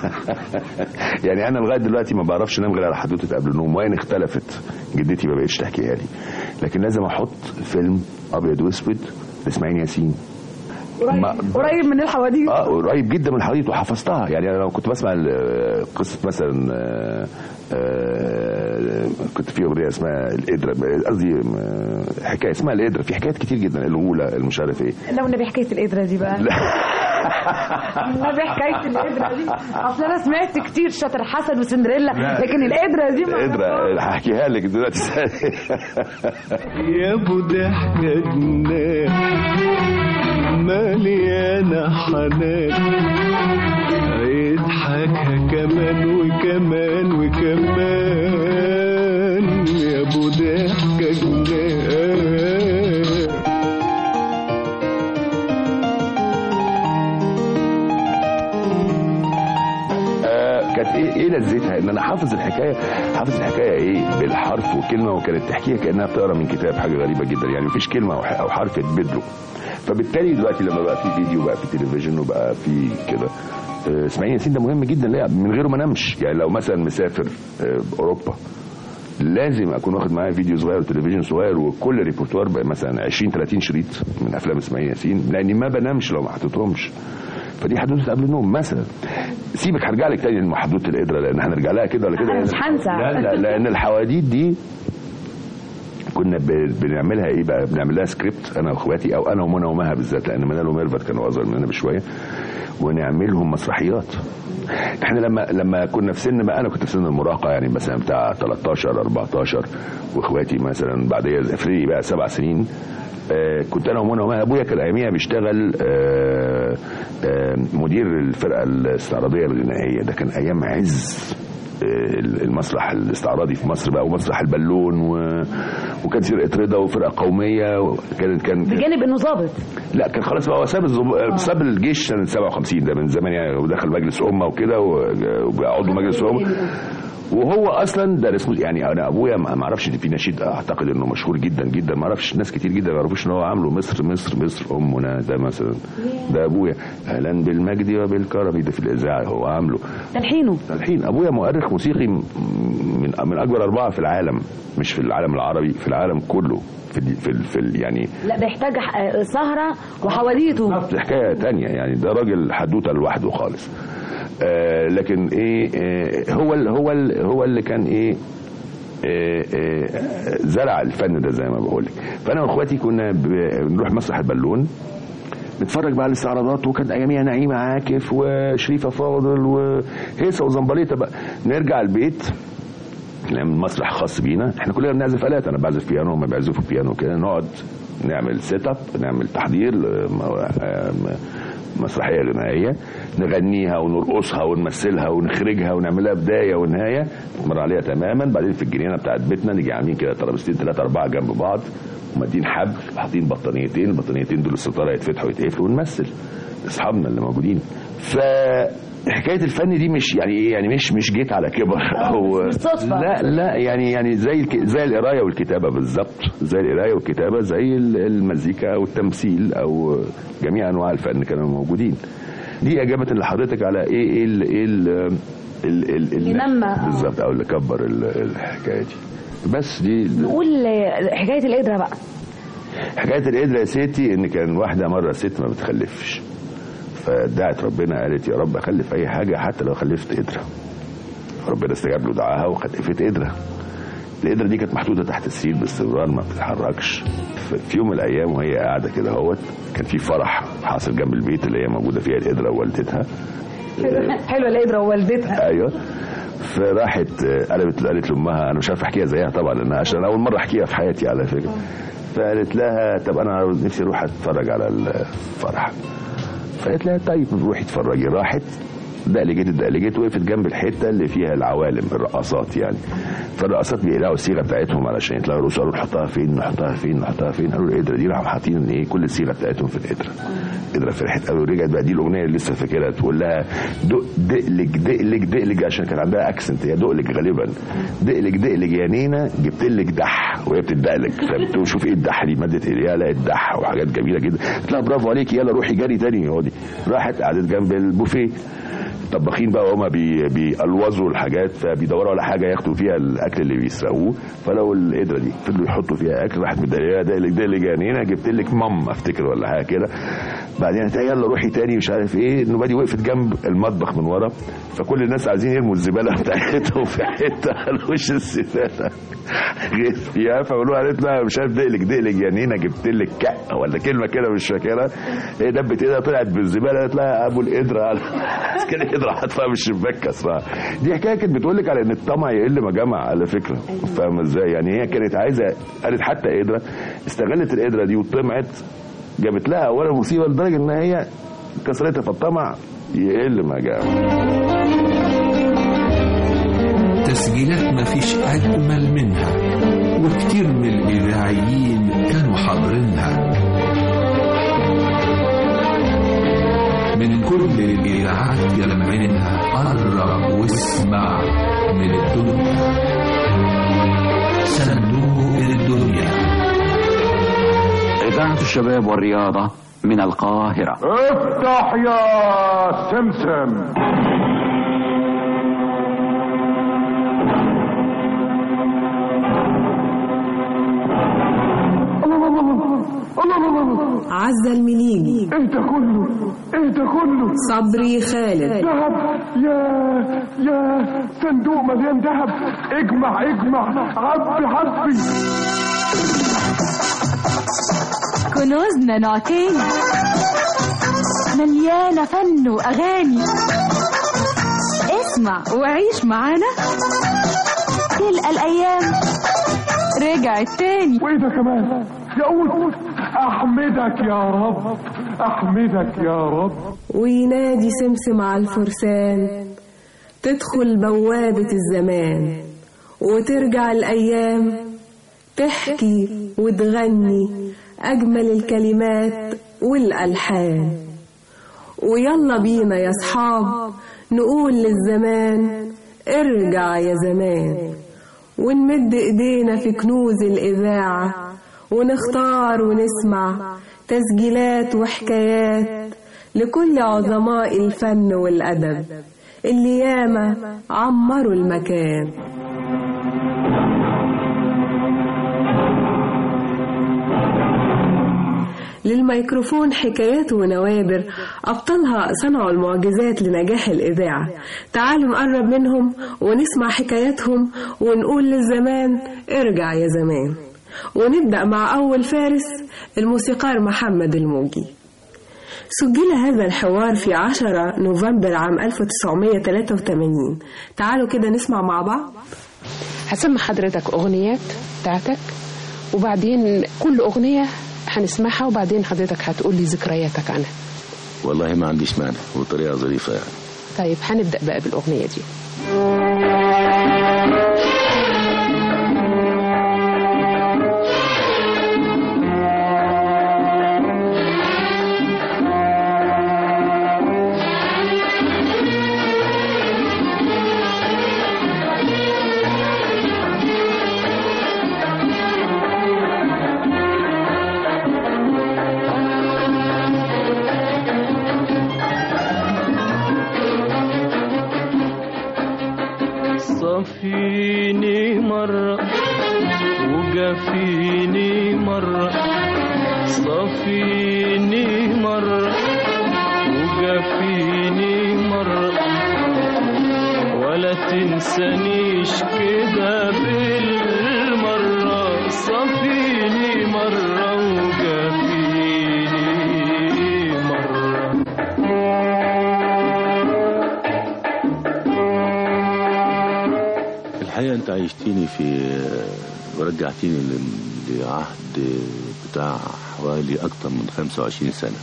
يعني انا لغايه دلوقتي ما بعرفش انام غير على حدوته قبل النوم وين اختلفت جدتي ما بقتش تحكيها لي لكن لازم احط فيلم ابيض واسود لاسماعيل ياسين قريب, قريب من الحواديت اه قريب جدا من الحواديت وحفظتها يعني انا لو كنت بسمع قصه مثلا آه، آه، كنت في اغنيه اسمها القدره قصدي حكايه اسمها القدره في حكايات كتير جدا الغوله المش عارف ايه لو النبي حكايه القدره دي بقى لا النبي حكايه القدره دي اصل انا سمعت كتير شاطر حسن وسندريلا لكن القدره دي القدره هحكيها لك دلوقتي يا ابو ضحكه مليانة حنان يضحكها كمان وكمان وكمان يا ابو ضحكة جنان آه، كانت ايه ايه لذتها ان انا حافظ الحكايه حافظ الحكايه ايه بالحرف وكلمه وكانت تحكيها كانها بتقرا من كتاب حاجه غريبه جدا يعني مفيش كلمه او حرف يتبدلوا فبالتالي دلوقتي لما بقى في فيديو بقى في تلفزيون وبقى في كده آه، اسماعيل ياسين ده مهم جدا ليه من غيره ما نمش يعني لو مثلا مسافر آه، اوروبا لازم اكون واخد معايا فيديو صغير وتلفزيون صغير وكل ريبورتوار بقى مثلا 20 30 شريط من افلام اسماعيل ياسين لاني ما بنامش لو ما حطيتهمش فدي حدوته قبل النوم مثلا سيبك هرجع لك تاني لحدوته القدره لان هنرجع لها كده ولا كده انا مش هنسى لا لا لان الحواديت دي كنا بنعملها ايه بقى بنعمل لها سكريبت انا واخواتي او انا ومنى ومها بالذات لان منال وميرفت كانوا اصغر مننا بشويه ونعملهم مسرحيات احنا لما لما كنا في سن ما انا كنت في سن المراهقه يعني مثلا بتاع 13 14 واخواتي مثلا بعديه افريقي بقى سبع سنين آه كنت انا ومنى ومها ابويا كان اياميها بيشتغل آه آه مدير الفرقه الاستعراضيه الغنائيه ده كان ايام عز آه، المسرح الاستعراضي في مصر بقى ومسرح البالون و... وكانت فرقه رضا وفرقه قوميه وكان كان بجانب انه ظابط لا كان خلاص بقى هو ساب الزب... ساب الجيش سنه 57 ده من زمان يعني ودخل مجلس امه وكده وبقى عضو مجلس امه وهو اصلا ده اسمه يعني انا ابويا ما ما اعرفش في نشيد اعتقد انه مشهور جدا جدا ما اعرفش ناس كتير جدا ما يعرفوش ان هو عامله مصر مصر مصر امنا ده مثلا ده ابويا اهلا بالمجد وبالكرم ده في الاذاعه هو عامله تلحينه تلحين ابويا مؤرخ موسيقي م- من من اكبر اربعه في العالم مش في العالم العربي في العالم كله في ال- في, ال- في ال- يعني لا ده يحتاج ح- سهرة وحواديته دي حكايه تانية يعني ده راجل حدوته لوحده خالص آه لكن ايه آه هو ال هو ال هو اللي كان ايه آه، آه، زرع الفن ده زي ما بقول لك فانا واخواتي كنا ب- بنروح مسرح البالون نتفرج بقى على الاستعراضات وكانت اياميها نعيمه عاكف وشريفه فاضل وهيصه وزنبليطه بقى نرجع البيت نعمل مسرح خاص بينا احنا كلنا بنعزف الات انا بعزف بيانو وهم بيعزفوا بيانو كده نقعد نعمل سيت اب نعمل تحضير لم- م- مسرحيه غنائيه نغنيها ونرقصها ونمثلها ونخرجها ونعملها بدايه ونهايه نتمر عليها تماما بعدين في الجنينه بتاعت بيتنا نيجي عاملين كده ترابيزتين ثلاثه اربعه جنب بعض ومادين حبل حاطين بطانيتين البطانيتين دول الستاره يتفتحوا ويتقفلوا ونمثل اصحابنا اللي موجودين ف حكايه الفن دي مش يعني ايه يعني مش مش جيت على كبر هو مش صدفة. لا لا يعني يعني زي الك... زي القرايه والكتابه بالظبط زي القرايه والكتابه زي ال- المزيكا او التمثيل او جميع انواع الفن كانوا موجودين دي اجابه لحضرتك على ايه ايه ال... ايه ال... ال... ال... اللي نمى. بالظبط او اللي كبر ال- الحكايه دي بس دي نقول آه، حكاية القدرة بقى حكايه القدره يا ستي ان كان واحده مره ست ما بتخلفش فدعت ربنا قالت يا رب اخلف اي حاجه حتى لو خلفت قدره ربنا استجاب له دعاها وخلفت قدره القدره دي كانت محطوطه تحت السرير باستمرار ما بتتحركش ف- في يوم من الايام وهي قاعده كده اهوت كان في فرح حاصل جنب البيت اللي هي موجوده فيها القدره ووالدتها حلوة القدرة ووالدتها ايوه فراحت آه، قالت قالت لامها انا مش عارف احكيها زيها طبعا لان عشان اول مره احكيها في حياتي على فكره فقالت لها طب انا عاوز- نفسي اروح اتفرج على الفرح فقالت لها طيب روحي اتفرجي راحت دقلجت الدقلجت وقفت جنب الحته اللي فيها العوالم الرقصات يعني فالرقصات بيقلعوا الصيغه بتاعتهم علشان يطلعوا يرقصوا قالوا نحطها فين نحطها فين نحطها فين قالوا القدره دي راحوا حاطين ايه كل الصيغه بتاعتهم في القدره القدره فرحت قوي ورجعت بقى دي الاغنيه اللي لسه فاكرها تقول لها دق دقلج دقلج دقلج عشان كان عندها اكسنت هي دقلج غالبا دقلج دقلج يا نينا جبت لك دح وهي بتدقلج فبتقول شوف ايه الدح دي ماده ايه يا لا الدح وحاجات جميله جدا قلت لها برافو عليكي يلا روحي جري تاني اقعدي راحت قعدت جنب البوفيه الطباخين بقى هما بي بيلوظوا الحاجات فبيدوروا على حاجه ياخدوا فيها الاكل اللي بيسرقوه فلقوا القدره دي فضلوا يحطوا فيها اكل راحت مدليه ده اللي ده اللي جانينا جبت لك مام افتكر ولا حاجه كده بعدين قالت لها يلا روحي تاني مش عارف ايه النوبه دي وقفت جنب المطبخ من ورا فكل الناس عايزين يرموا الزباله بتاعتهم في حته على وش الزباله غير فيها فقالوا قالت لها مش عارف دقلك دقلك يا نينا جبت لك كأ ولا كلمه كده مش فاكرها هي دبت ايدها طلعت بالزباله قالت لها ابو القدره على كده القدره حاطها من الشباك كسرها دي حكايه كانت بتقول لك على ان الطمع يقل ما جمع على فكره فاهمه ازاي يعني هي كانت عايزه قالت حتى قدره استغلت القدره دي وطمعت جابت لها اولا مصيبه لدرجه ان هي كسرتها فالطمع يقل ما جمع تسجيلات مفيش أجمل منها وكتير من الإذاعيين كانوا حاضرينها من كل الإذاعات يلمعينها قرب واسمع من الدنيا صندوق الدنيا إذاعة الشباب والرياضة من القاهرة افتح يا سمسم عزة المنيني ايه ده كله ايه ده كله صبري خالد ذهب يا يا صندوق مليان ذهب اجمع اجمع عبي عبي كنوزنا نوعتين مليانة فن وأغاني اسمع وعيش معانا تلقى الأيام رجعت تاني وايه ده كمان يقول احمدك يا رب احمدك يا رب وينادي سمسم على الفرسان تدخل بوابة الزمان وترجع الأيام تحكي وتغني أجمل الكلمات والألحان ويلا بينا يا صحاب نقول للزمان ارجع يا زمان ونمد ايدينا في كنوز الإذاعة ونختار ونسمع تسجيلات وحكايات لكل عظماء الفن والأدب اللي ياما عمروا المكان للميكروفون حكايات ونوادر أبطالها صنعوا المعجزات لنجاح الإذاعة تعالوا نقرب منهم ونسمع حكاياتهم ونقول للزمان ارجع يا زمان ونبدأ مع أول فارس الموسيقار محمد الموجي سجل هذا الحوار في 10 نوفمبر عام 1983 تعالوا كده نسمع مع بعض هسمع حضرتك أغنيات بتاعتك وبعدين كل أغنية هنسمعها وبعدين حضرتك هتقول لي ذكرياتك عنها والله ما عنديش مانع وطريقة ظريفة يعني طيب هنبدأ بقى بالأغنية دي صفيني مرة وقفيني مرة صفيني مرة وقفيني مرة ولا تنسانيش كده بالمرة صفيني مرة وقفيني مرة الحقيقة أنت عيشتيني في ورجعتيني ل- لعهد بتاع حوالي أكتر من 25 سنة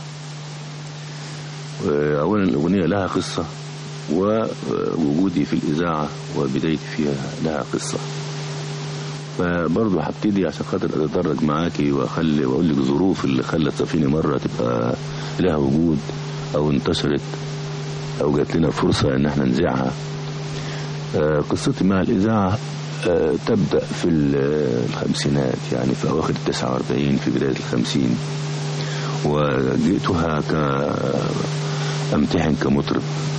أولا الأغنية لها قصة ووجودي في الإذاعة وبدايتي فيها لها قصة فبرضه هبتدي عشان خاطر اتدرج معاكي واخلي واقول لك الظروف اللي خلت سفينه مره تبقى لها وجود او انتشرت او جات لنا فرصه ان احنا نذيعها آه، قصتي مع الإذاعة آه، تبدأ في ال- الخمسينات يعني في أواخر التسعة واربعين في بداية الخمسين وجئتها كأمتحن كمطرب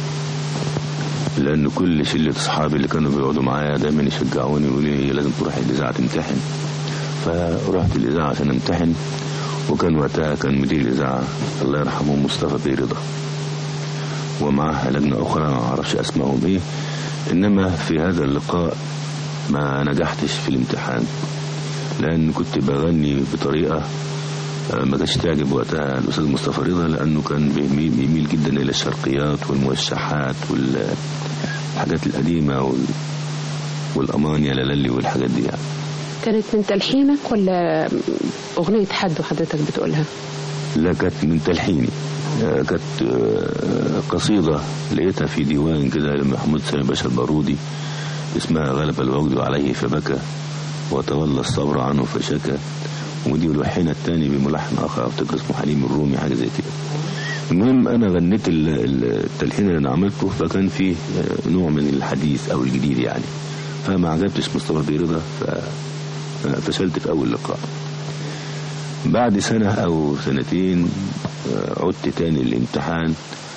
لأن كل شلة أصحابي اللي كانوا بيقعدوا معايا دايما يشجعوني يقولوا لي لازم تروح الإذاعة تمتحن فرحت الإذاعة عشان أمتحن وكان وقتها كان مدير الإذاعة الله يرحمه مصطفى بيه رضا ومعها لجنة أخرى ما أعرفش أسمائهم إيه إنما في هذا اللقاء ما نجحتش في الامتحان لأن كنت بغني بطريقة آه، ما كانتش تعجب وقتها الأستاذ مصطفى رضا لأنه كان بيميل, بيميل جدا إلى الشرقيات والموشحات والحاجات القديمة وال والأمانيا لالي والحاجات دي يعني كانت من تلحينك ولا أغنية حد وحضرتك بتقولها لا كانت من تلحيني آه، كانت آه، قصيدة لقيتها في ديوان كده لمحمود سامي باشا البارودي اسمها غلب الوجد عليه فبكى وتولى الصبر عنه فشكى ودي ولحنها التاني بملحن آخر أفتكر اسمه حليم الرومي حاجة زي كده المهم أنا غنيت ال- ال- التلحين اللي أنا عملته فكان فيه آه، نوع من الحديث أو الجديد يعني فما عجبتش مصطفى بيرضا ففشلت في أول لقاء بعد سنة أو سنتين آه، عدت تاني للامتحان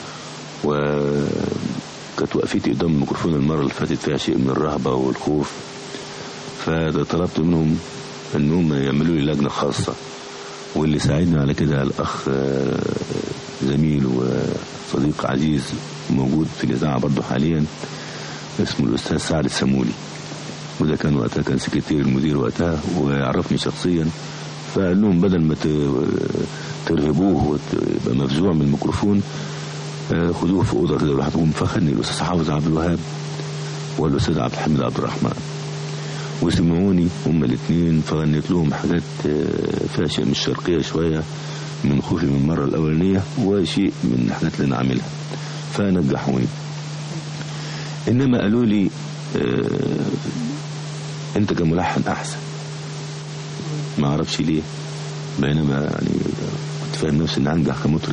وكانت وقفتي قدام الميكروفون المرة اللي فاتت فيها شيء من الرهبة والخوف فطلبت منهم انهم يعملوا لي لجنة خاصة واللي ساعدني على كده الأخ آه، زميل وصديق عزيز موجود في الإذاعة برضه حاليا اسمه الأستاذ سعد السمولي وده كان وقتها كان سكرتير المدير وقتها ويعرفني شخصيا فقال لهم بدل ما ت- ترهبوه ويبقى مفزوع من الميكروفون آه، خدوه في اوضه كده لوحدهم فخدني الاستاذ حافظ عبد الوهاب والاستاذ عبد الحميد عبد الرحمن وسمعوني هما الاثنين فغنيت لهم حاجات آه، فيها شيء من الشرقيه شويه من خوفي من المره الاولانيه وشيء من الحاجات اللي انا عاملها فنجحوني انما قالوا لي آه انت كملحن احسن ما اعرفش ليه بينما يعني كنت فاهم نفسي اني انجح كمطرب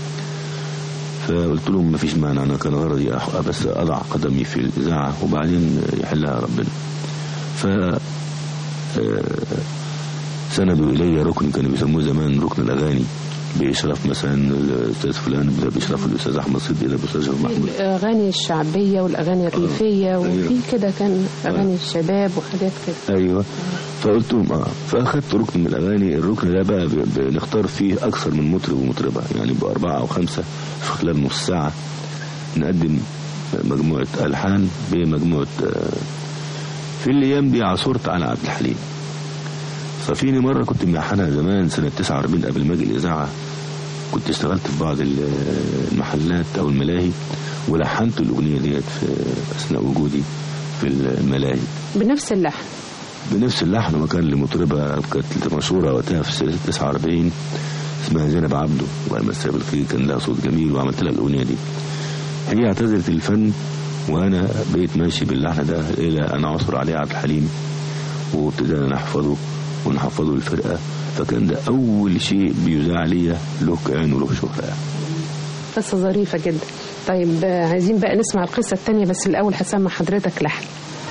فقلت لهم ما فيش مانع انا كان غرضي أح- بس اضع قدمي في الاذاعه وبعدين يحلها ربنا ف آه، سندوا الي ركن كانوا بيسموه زمان ركن الاغاني باشراف مثلا الاستاذ فلان ده باشراف الاستاذ احمد صدقي ده بالاستاذ شرف محمود الأغاني الشعبية والأغاني الريفية وفي كده كان أغاني الشباب وحاجات كده ايوه فقلت لهم اه فاخدت ركن من الاغاني الركن ده بقى ب- بنختار فيه اكثر من مطرب ومطربه يعني باربعه او خمسه في خلال نص ساعه نقدم مجموعه الحان بمجموعه آه، في الايام دي عثرت على عبد الحليم ففيني مره كنت ملحنها زمان سنه 49 قبل ما اجي الاذاعه كنت اشتغلت في بعض ال- المحلات او الملاهي ولحنت الاغنيه ديت في اثناء وجودي في الملاهي بنفس اللحن بنفس اللحن وكان لمطربة كانت مشهورة وقتها في سنة 49 اسمها زينب عبده الله يمسها بالخير كان لها صوت جميل وعملت لها الأغنية دي هي اعتزلت الفن وأنا بقيت ماشي باللحن ده إلى أن عثر عليه عبد الحليم وابتدينا نحفظه ونحفظه للفرقة فكان ده أول شيء بيذاع ليا له كيان وله شهرة قصة ظريفة جدا طيب آه، عايزين بقى نسمع القصة التانية بس الأول هسمع حضرتك لحن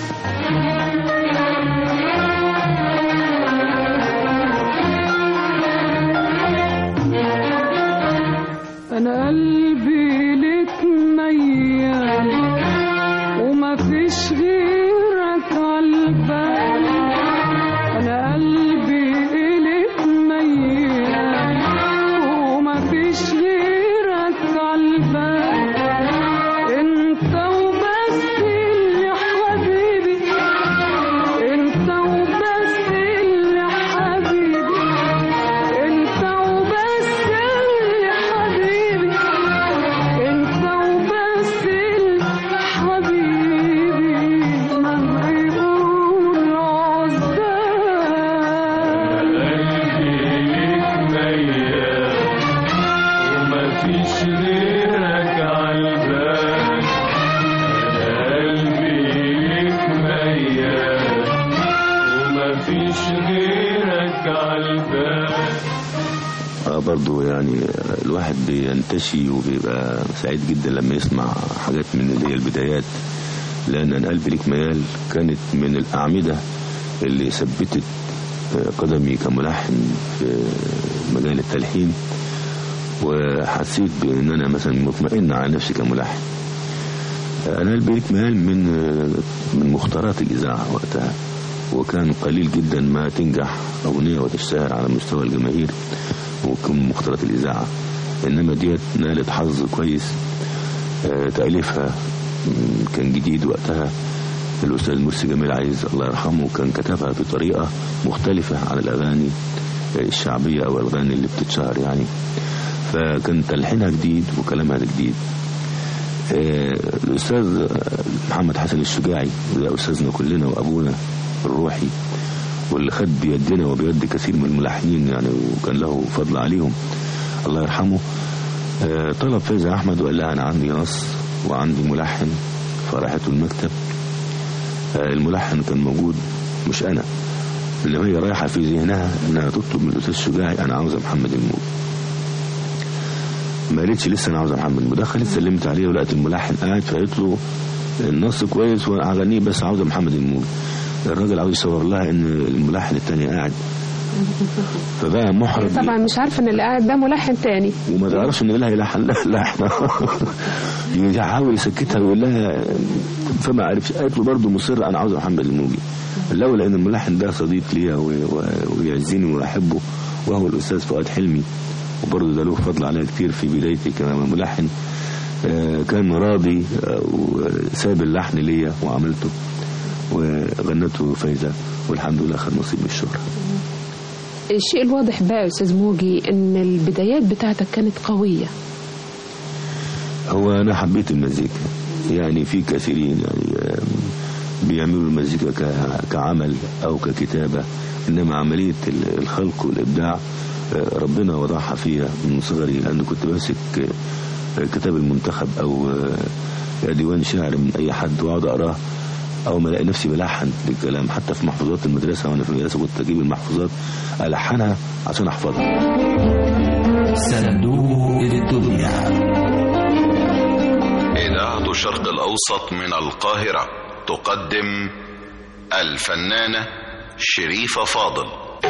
انا قلبي لك ميال وما فيش غيرك عالبال انا قلبي لك ميال وما فيش غيرك عالبال انت وبس اللي حبيبي انت وبس اللي حبيبي انت وبس اللي حبيبي انت وبس اللي حبيبي مهما يقول عزال ومفيش غيرك عالبال قلبي ليك ميال ومفيش غيرك عالبال اه برضو يعني الواحد بينتشي وبيبقى سعيد جدا لما يسمع حاجات من اللي هي البدايات لان انا قلبي ليك ميال كانت من الاعمده اللي ثبتت قدمي كملحن في مجال التلحين وحسيت بان انا مثلا مطمئن على نفسي كملحن انا قلبي ليك ميال من من مختارات الاذاعه وقتها وكان قليل جدا ما تنجح اغنيه وتشتهر على مستوى الجماهير وكم مختارات الاذاعه انما ديت نالت حظ كويس آه، تاليفها مم، كان جديد وقتها الاستاذ مرسي جميل عايز الله يرحمه كان كتبها بطريقه مختلفه عن الاغاني آه، الشعبيه او الاغاني اللي بتتشهر يعني فكان تلحينها جديد وكلامها جديد آه، الاستاذ محمد حسن الشجاعي وده استاذنا كلنا وابونا الروحي واللي خد بيدنا وبيد كثير من الملحنين يعني وكان له فضل عليهم الله يرحمه آه، طلب فايزة أحمد وقال لها أنا عندي نص وعندي ملحن فراحته المكتب آه، الملحن كان موجود مش أنا اللي هي رايحة في ذهنها إنها تطلب من الأستاذ الشجاعي أنا عاوزة محمد الموج ما قالتش لسه أنا عاوزة محمد الموج دخلت سلمت عليه ولقيت الملحن قاعد فقالت له النص كويس وأنا هغنيه بس عاوزة محمد الموج الراجل عاوز يصور لها ان الملحن التاني قاعد فبقى محرج طبعا مش عارفة ان اللي قاعد ده ملحن تاني وما تعرفش ان لها يلحن لا لا احنا يحاول يسكتها ويقول لها فما عرفش قالت له برضه مصر انا عاوز محمد الموجي الاول لان الملحن ده صديق ليا و- و- ويعزني واحبه وهو الاستاذ فؤاد حلمي وبرضه ده له فضل عليا كتير في بدايتي كملحن آه، كان راضي آه، وساب اللحن ليا وعملته وغنته فايزه والحمد لله خد نصيب من الشهره الشيء الواضح بقى يا استاذ موجي ان البدايات بتاعتك كانت قوية هو انا حبيت المزيكا يعني في كثيرين يعني آم، بيعملوا المزيكا ك- كعمل او ككتابه انما عمليه ال- الخلق والابداع آه، ربنا وضعها فيها من صغري لان كنت ماسك آه، كتاب المنتخب او آه، ديوان شعر من اي حد واقعد اقراه او ما الاقي نفسي بلحن الكلام حتى في محفوظات المدرسه وانا في المدرسه كنت اجيب المحفوظات الحنها عشان احفظها صندوق الدنيا إذاعة الشرق الأوسط من القاهرة تقدم الفنانة شريفة فاضل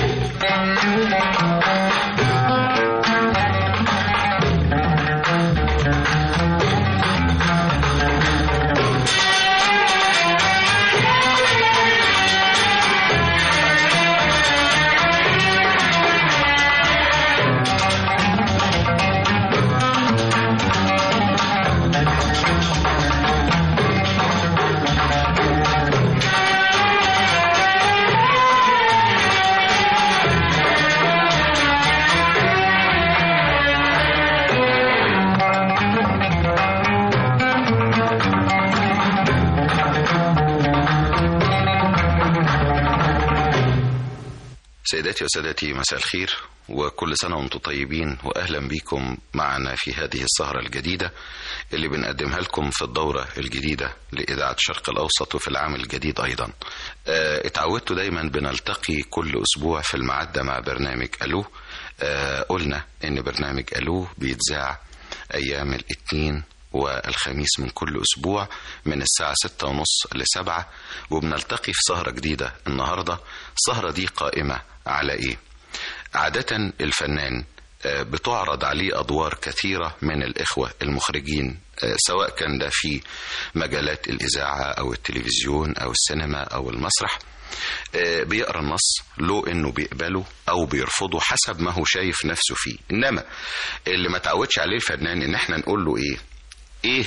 سيداتي وسادتي مساء الخير وكل سنة وانتم طيبين وأهلا بكم معنا في هذه السهرة الجديدة اللي بنقدمها لكم في الدورة الجديدة لإذاعة الشرق الأوسط وفي العام الجديد أيضا آه، اتعودتوا دايما بنلتقي كل أسبوع في الميعاد ده مع برنامج ألو آه، قلنا إن برنامج ألو بيتذاع أيام الاثنين والخميس من كل أسبوع من الساعة ستة ونص لسبعة وبنلتقي في سهرة جديدة النهاردة السهرة دي قائمة على إيه؟ عادة الفنان آه، بتعرض عليه أدوار كثيرة من الإخوة المخرجين آه، سواء كان ده في مجالات الإذاعة أو التلفزيون أو السينما أو المسرح آه، بيقرا النص له انه بيقبله او بيرفضه حسب ما هو شايف نفسه فيه انما اللي ما تعودش عليه الفنان ان احنا نقول له ايه ايه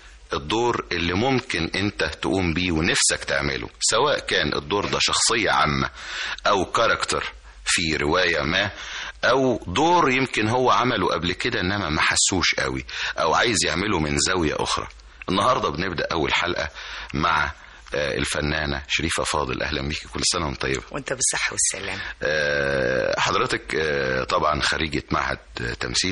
الدور اللي ممكن انت تقوم بيه ونفسك تعمله سواء كان الدور ده شخصية عامة او كاركتر في رواية ما او دور يمكن هو عمله قبل كده انما ما حسوش قوي او عايز يعمله من زاوية اخرى النهاردة بنبدأ اول حلقة مع آه، الفنانة شريفة فاضل أهلا بيكي كل سنة وانت طيبة وانت بالصحة والسلامة آه، حضرتك آه، طبعا خريجة معهد آه، تمثيل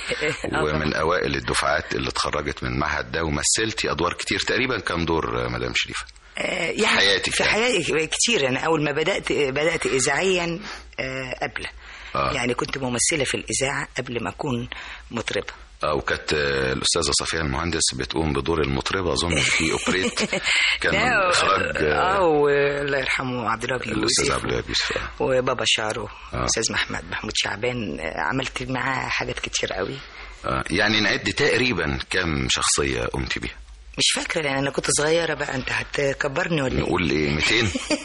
ومن أوائل الدفعات اللي اتخرجت من المعهد ده ومثلتي أدوار كتير تقريبا كم دور آه، مدام شريفة آه، في حياتك في يعني. حياتي كتير أنا أول ما بدأت بدأت إذاعيا آه، قبل آه. يعني كنت ممثلة في الإذاعة قبل ما أكون مطربة آه، وكانت آه، الأستاذة صفية المهندس بتقوم بدور المطربة أظن في أوبريت كان من لا، إخراج آه، اه والله يرحمه عبد الوهاب الأستاذ يوسف عبد الوهاب يوسف آه. وبابا شارو آه. استاذ محمد محمود شعبان آه، عملت معاه حاجات كتير قوي آه، يعني نعد تقريبا كم شخصية قمت بيها مش فاكرة لأن أنا كنت صغيرة بقى أنت هتكبرني ولا إيه؟ نقول إيه 200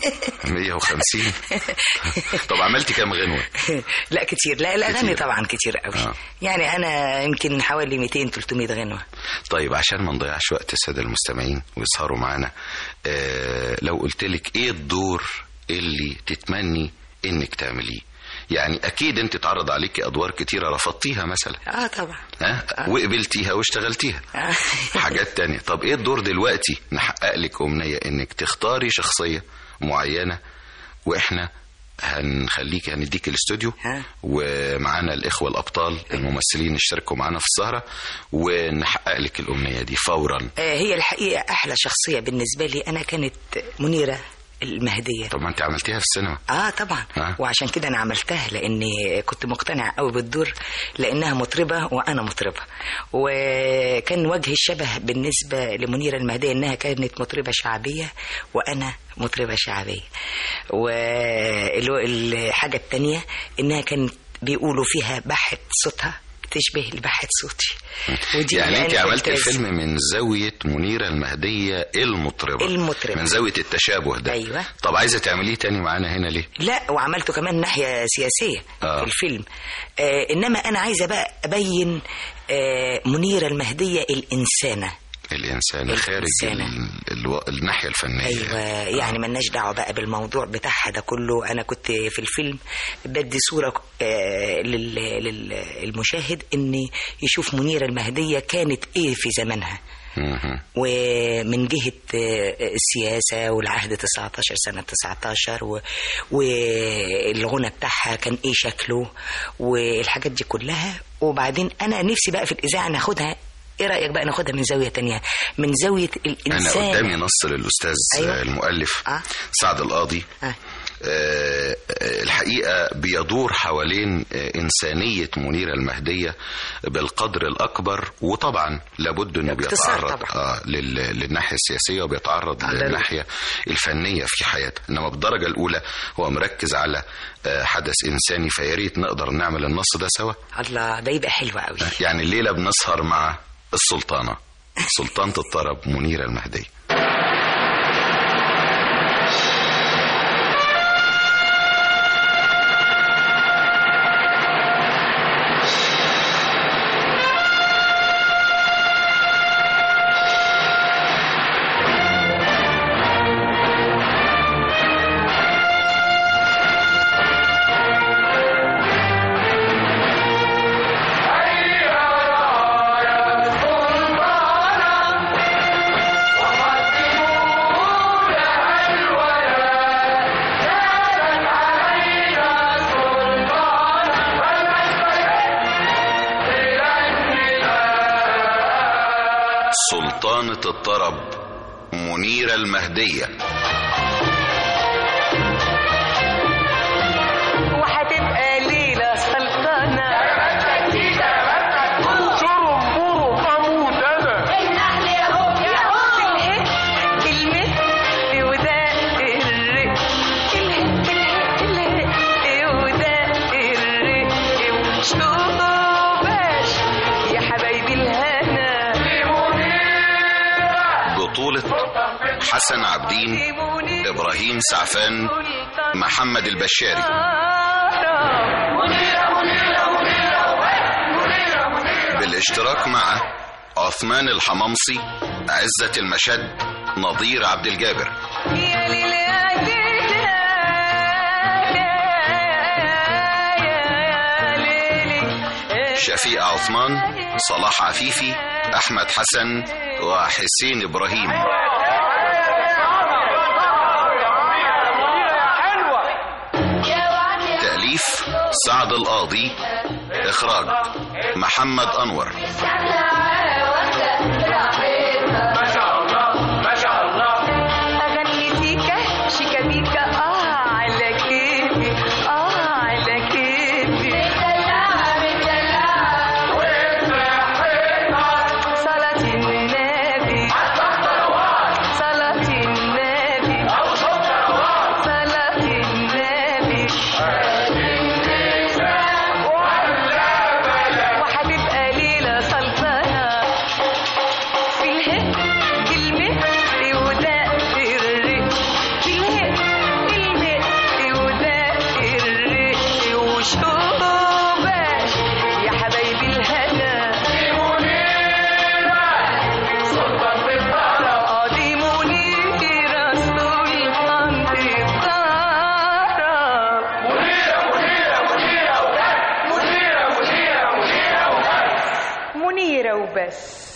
150 طب عملتي كام غنوة لا كتير لا الأغاني كتير. طبعا كتير قوي آه. يعني أنا يمكن حوالي 200 300 غنوة طيب عشان ما نضيعش وقت الساده المستمعين ويسهروا معانا آه لو قلت لك ايه الدور اللي تتمني انك تعمليه يعني اكيد انت اتعرض عليكي ادوار كتيره رفضتيها مثلا اه طبعا ها وقبلتيها واشتغلتيها آه. حاجات تانية طب ايه الدور دلوقتي نحقق لك امنيه انك تختاري شخصيه معينه واحنا هنخليك هنديك الاستوديو ومعانا الاخوه الابطال الممثلين يشتركوا معانا في السهره ونحقق لك الامنيه دي فورا آه، هي الحقيقة أحلى شخصية بالنسبة لي أنا كانت منيرة المهدية طب ما انت عملتيها في السينما اه طبعا آه. وعشان كده انا عملتها لاني كنت مقتنع قوي بالدور لانها مطربه وانا مطربه وكان وجه الشبه بالنسبه لمنيره المهديه انها كانت مطربه شعبيه وانا مطربه شعبيه والحاجه التانية انها كانت بيقولوا فيها بحة صوتها تشبه لبحة صوتي ودي يعني اللي انت أنا عملت كنت- الفيلم من زاويه منيره المهديه المطربه المطربة. من زاويه التشابه ده أيوة. طب عايزه تعمليه تاني معانا هنا ليه لا وعملته كمان ناحية سياسية آه. في الفيلم آه إنما أنا عايزة بقى أبين آه منيرة المهدية الإنسانة الانسان خارج الإنسانة. ال... الو... الناحيه الفنيه أيوة يعني ملناش دعوة بقى بالموضوع بتاعها ده كله أنا كنت في الفيلم بدي صورة آه لل... للمشاهد إن يشوف منيرة المهدية كانت إيه في زمانها مهم. ومن جهة آه، السياسة والعهد 19 سنة 19 و... والغنى بتاعها كان ايه شكله والحاجات دي كلها وبعدين انا نفسي بقى في الاذاعة ناخدها ايه رايك بقى ناخدها من زاويه تانية من زاويه انا الانسان قدامي نص للاستاذ أيوة. المؤلف آه. سعد القاضي آه. آه، آه، الحقيقة بيدور حوالين آه، إنسانية منيرة المهدية بالقدر الأكبر وطبعا لابد أنه باختصار بيتعرض طبعا. آه لل- للناحية السياسية وبيتعرض آه، ضروري. للناحية الفنية في حياته إنما بالدرجة الأولى هو مركز على آه، حدث إنساني فياريت نقدر نعمل النص ده سوا الله ده يبقى حلو قوي يعني الليلة بنسهر مع السلطانة سلطانة الطرب منيرة المهدية سلطانة الطرب منيرة المهدية وهتبقى ليلة سلطانة يا حبايبي الهنا بطولة حسن عبدين إبراهيم سعفان محمد البشاري بالاشتراك مع عثمان الحمامصي عزة المشد نظير عبد الجابر يا ليل يا ليل يا ليل شفيق عثمان صلاح عفيفي أحمد حسن وحسين إبراهيم تأليف سعد القاضي إخراج محمد أنور أغني سيكا شيكابيكا آه على كيفي آه على كيفي صلاة النبي صلاة النبي صلاة النبي وهتبقى ليلة سلطنة في الهد المهد وده الرق في الهد المهد وده الرق وشوبك يا حبايبي الهنا آه دي منيرة سلطان الطرب منيرة وبس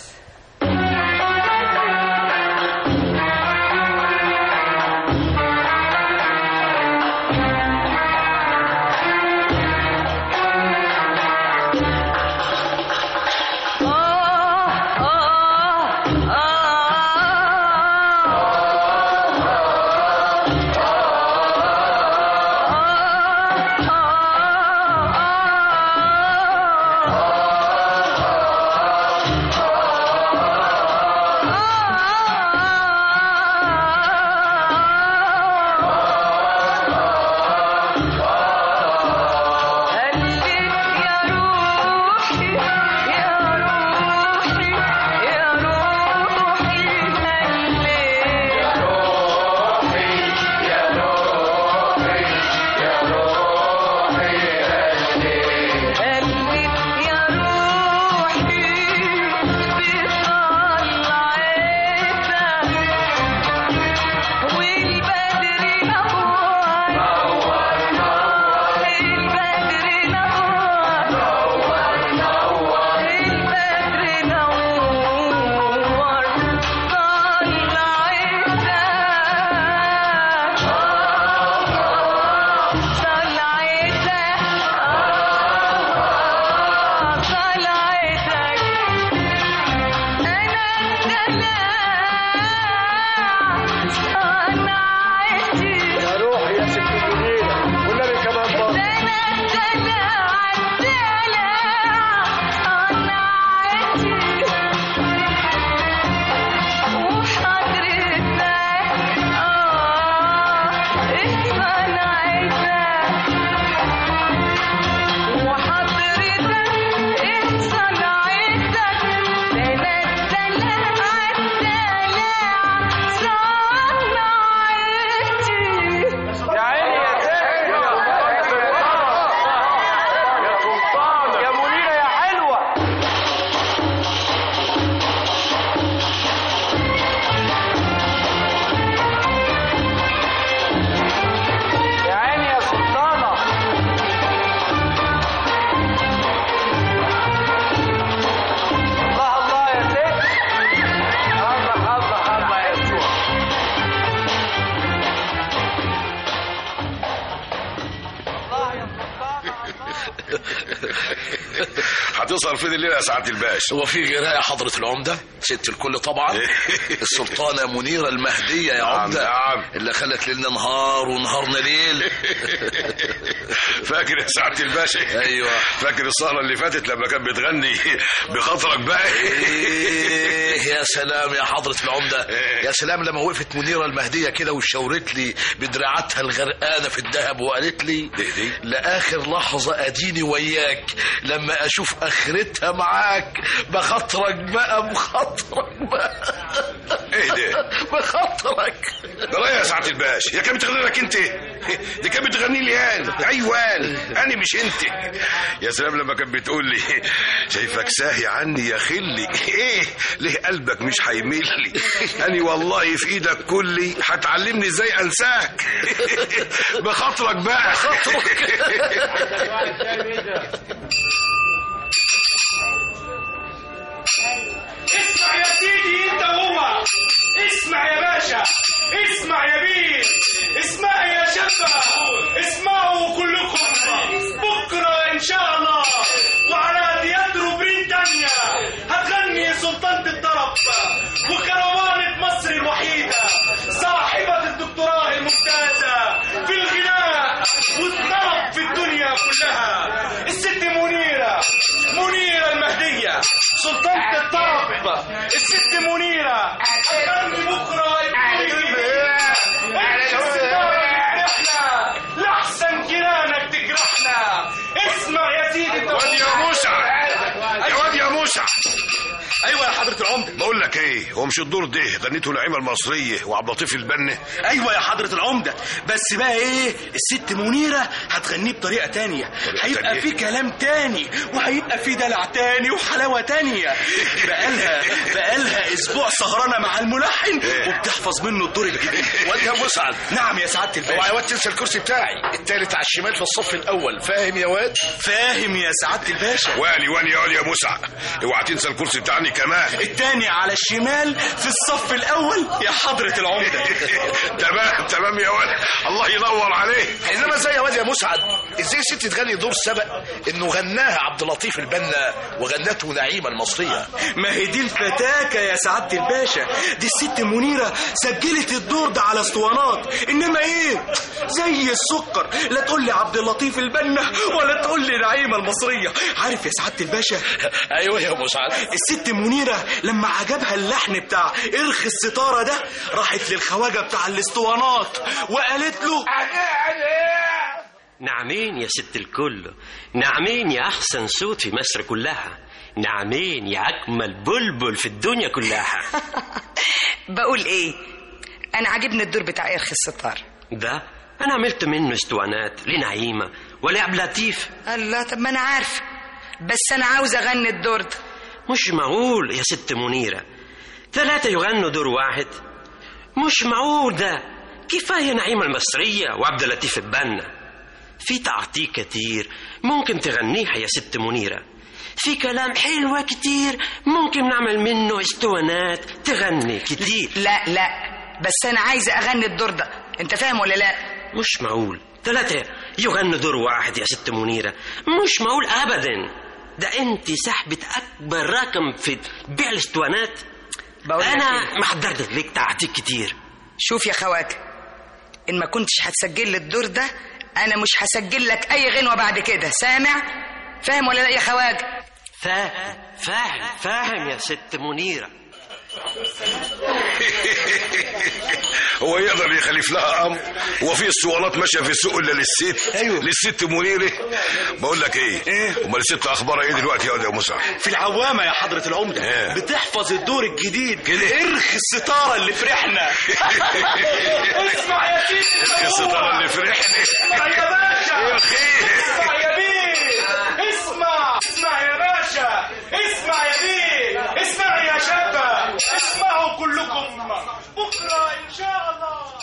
هتوصل فين الليله يا سعاده الباشا هو في غيرها يا حضرة العمدة ست الكل طبعا السلطانة منيرة المهدية يا نعم، عمدة نعم. اللي خلت ليلنا نهار ونهارنا ليل فاكر يا سعاده الباشا ايوه فاكر السهره اللي فاتت لما كان بتغني بخاطرك بقى ايه يا سلام يا حضرة العمدة يا سلام لما وقفت منيرة المهدية كده وشاورت لي بدراعاتها الغرقانة في الذهب وقالت لي لآخر لحظة أديني وياك لما أشوف آخرتها معاك بخاطرك بقى بخاطرك بقى ايه ده بخاطرك ده لا يا سعاده الباشا هي كانت بتغني لك انت دي كانت بتغني لي انا ايوه انا انا مش انت يا سلام لما كانت بتقول لي شايفك ساهي عني يا خلي ايه ليه قلبك مش هيميل لي انا والله في ايدك كلي هتعلمني ازاي انساك بخاطرك بقى اسمع يا سيدي انت وهو اسمع يا باشا اسمع يا بيه اسمع يا شابة اسمعوا كلكم بكرة ان شاء الله وعلى تياترو بريطانيا هتغني سلطانة الطرب وكروانة مصر الوحيدة صاحبة الدكتوراه الممتازة في الغناء والطرب في الدنيا كلها الست منيرة منيرة المهدية سلطانة الطرب الست منيرة هتغني بكرة لحسن جيرانك تجرحنا اسمع يا سيدي واد يا موسى يا واد يا موسى ايوه يا حضرة العمدة بقول لك ايه هو مش الدور ده غنيته نعيمه المصريه وعبد اللطيف البنا ايوه يا حضرة العمدة بس بقى ايه الست منيرة هتغنيه بطريقة تانية هيبقى في كلام تاني وهيبقى في دلع تاني وحلاوة تانية بقالها بقالها اسبوع سهرانة مع الملحن وبتحفظ منه الدور الجديد واد يا مسعد نعم يا سعادة الباشا اوعى يا واد تنسى الكرسي بتاعي التالت على الشمال في الصف الاول فاهم يا واد فاهم يا سعادة الباشا والي والي يا واد يا موسى اوعى تنسى الكرسي بتاعنا كمان التاني على الشمال في الصف الاول يا حضرة العمدة تمام تمام يا ولد الله ينور عليك انما ازاي يا واد يا مسعد ازاي ست تغني دور سبق انه غناها عبد اللطيف البنا وغنته نعيمه المصريه ما هي دي الفتاكة يا سعادة الباشا دي الست منيرة سجلت الدور ده على اسطوانات انما ايه زي السكر لا تقول لي عبد اللطيف البنا ولا تقول لي نعيمة المصرية عارف يا سعادة الباشا ايوه يا مسعد الست منيرة لما عجبها اللحن بتاع ارخي الستارة ده راحت للخواجة بتاع الاسطوانات وقالت له نعمين يا ست الكل نعمين يا أحسن صوت في مصر كلها نعمين يا أجمل بلبل في الدنيا كلها بقول ايه انا عاجبني الدور بتاع ارخي الستار ده أنا عملت منه اسطوانات لنعيمة ولعب لطيف الله طب ما انا عارفه بس انا عاوز اغني الدور ده مش معقول يا ست منيرة ثلاثة يغنوا دور واحد مش معقول ده كفاية نعيمة المصرية وعبد اللطيف البنا في تعطيك كتير ممكن تغنيها يا ست منيرة في كلام حلوة كتير ممكن نعمل منه اسطوانات تغني كتير لا لا بس انا عايزه اغني الدور ده انت فاهم ولا لا مش معقول ثلاثة يغنوا دور واحد يا ست منيرة مش معقول أبدا ده أنت صاحبة أكبر رقم في بيع الاسطوانات أنا محضر لك تعطيك كتير شوف يا خواجه ان ما كنتش هتسجل لي الدور ده انا مش هسجل لك اي غنوه بعد كده سامع فاهم ولا لا يا خواجه فاهم فاهم فاهم يا ست منيرة هو يقدر يخلف لها امر هو في اسطوانات ماشيه في السوق الا للست ايوه للست منيره بقول لك ايه ايه امال الست اخبارها ايه دلوقتي يا واد يا موسى في العوامة يا حضرة العمدة إيه؟ بتحفظ الدور الجديد كده ارخي الستارة اللي فرحنا اسمع يا سيدي ارخي الستارة اللي فرحنا اسمع يا باشا ارخي. اسمع يا بيه اسمع اسمع يا باشا اسمع يا بيه اسمع يا شابة اسمعوا كلكم بكرة ان شاء الله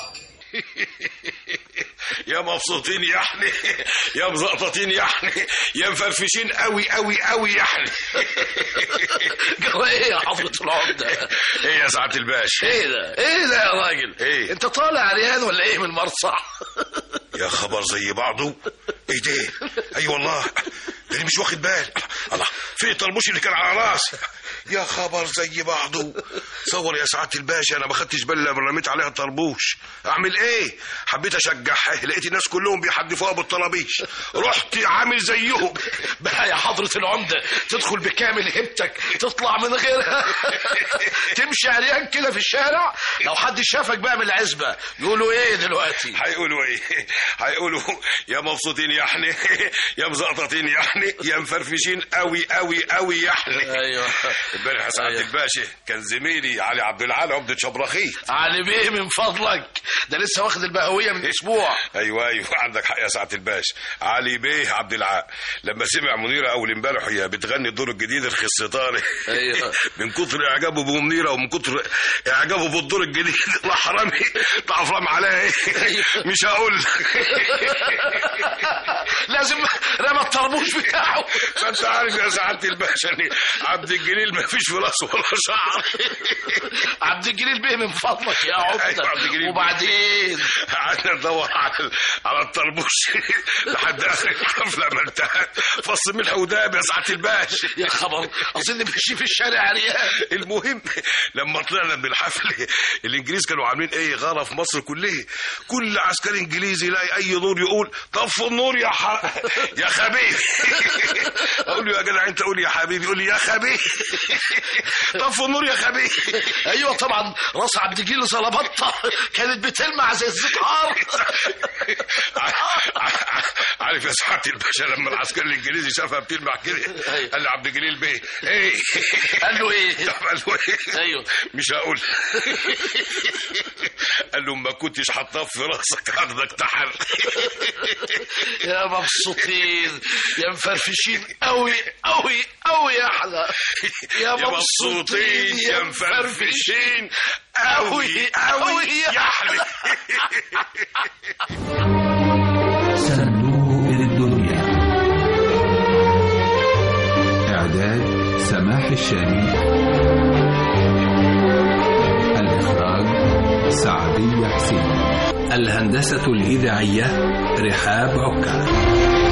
يا مبسوطين يا احنا يا مزقططين يا احنا يا مفرفشين قوي قوي قوي يا احنا جوا ايه يا حضرة العمدة ايه يا سعاده الباشا ايه ده ايه ده يا راجل ايه انت طالع عريان ولا ايه من مرصع يا خبر زي بعضه ايه ده اي والله ده أنا مش واخد بال الله في الطربوش اللي كان على راسي يا خبر زي بعضه صور يا سعاده الباشا انا ما خدتش بالي لما رميت عليها الطربوش اعمل ايه حبيت اشجعها لقيت الناس كلهم بيحدفوها بالطرابيش رحت عامل زيهم بقى يا حضرة العمدة تدخل بكامل هيبتك تطلع من غيرها تمشي عريان كده في الشارع لو حد شافك بقى من العزبة يقولوا ايه دلوقتي هيقولوا ايه هيقولوا يا مبسوطين يا احنا يا مزقططين يا احنا يا مفرفشين قوي قوي قوي يا احنا ايوه امبارح يا سعاده الباشا كان زميلي علي عبد العال عمده شبرخيت علي بيه من فضلك ده لسه واخد البهوية من اسبوع ايوه ايوه عندك حق يا سعاده الباشا علي بيه عبد العال لما سمع منيره اول امبارح وهي بتغني الدور الجديد الخصيطاني ايوه من كتر اعجابه بمنيره ومن كتر اعجابه بالدور الجديد راح رامي تعرف رامي عليها ايه مش هقول لازم رمى الطربوش بتاعه فانت عارف يا سعاده الباشا ان عبد الجليل ما فيش في راسه ولا شعر عبد الجليل بيه من فضلك يا عمدة وبعدين قعدنا ندور على على الطربوش لحد اخر الحفله ما انتهت فص ملح وداب يا سعاده الباشا يا خبر اظن ماشي في الشارع عريان المهم لما طلعنا من الحفله الانجليز كانوا عاملين ايه غاره في مصر كلها كل عسكري انجليزي يلاقي اي نور يقول طفوا النور يا ح... يا خبيث اقول له يا جدع انت قول يا حبيبي يقول لي يا خبيث طفوا النور يا خبيث ايوه طبعا راس عبد الجليل زلبطه كانت بتلمع زي الزقار عارف يا سعاده الباشا لما العسكري الانجليزي شافها بتلمع كده قال لي عبد الجليل بيه ايه قال له ايه قال له ايه ايوه مش هقول قال له ما كنتش حطاه في راسك هاخدك تحر يا مبسوطين يا مفرفشين قوي قوي قوي يا احلى يا مبسوطين يا مفرفشين قوي قوي يا احلى صندوق الدنيا إعداد سماح الشامي الإخراج سعدية حسين الهندسة الإذاعية رحاب عكا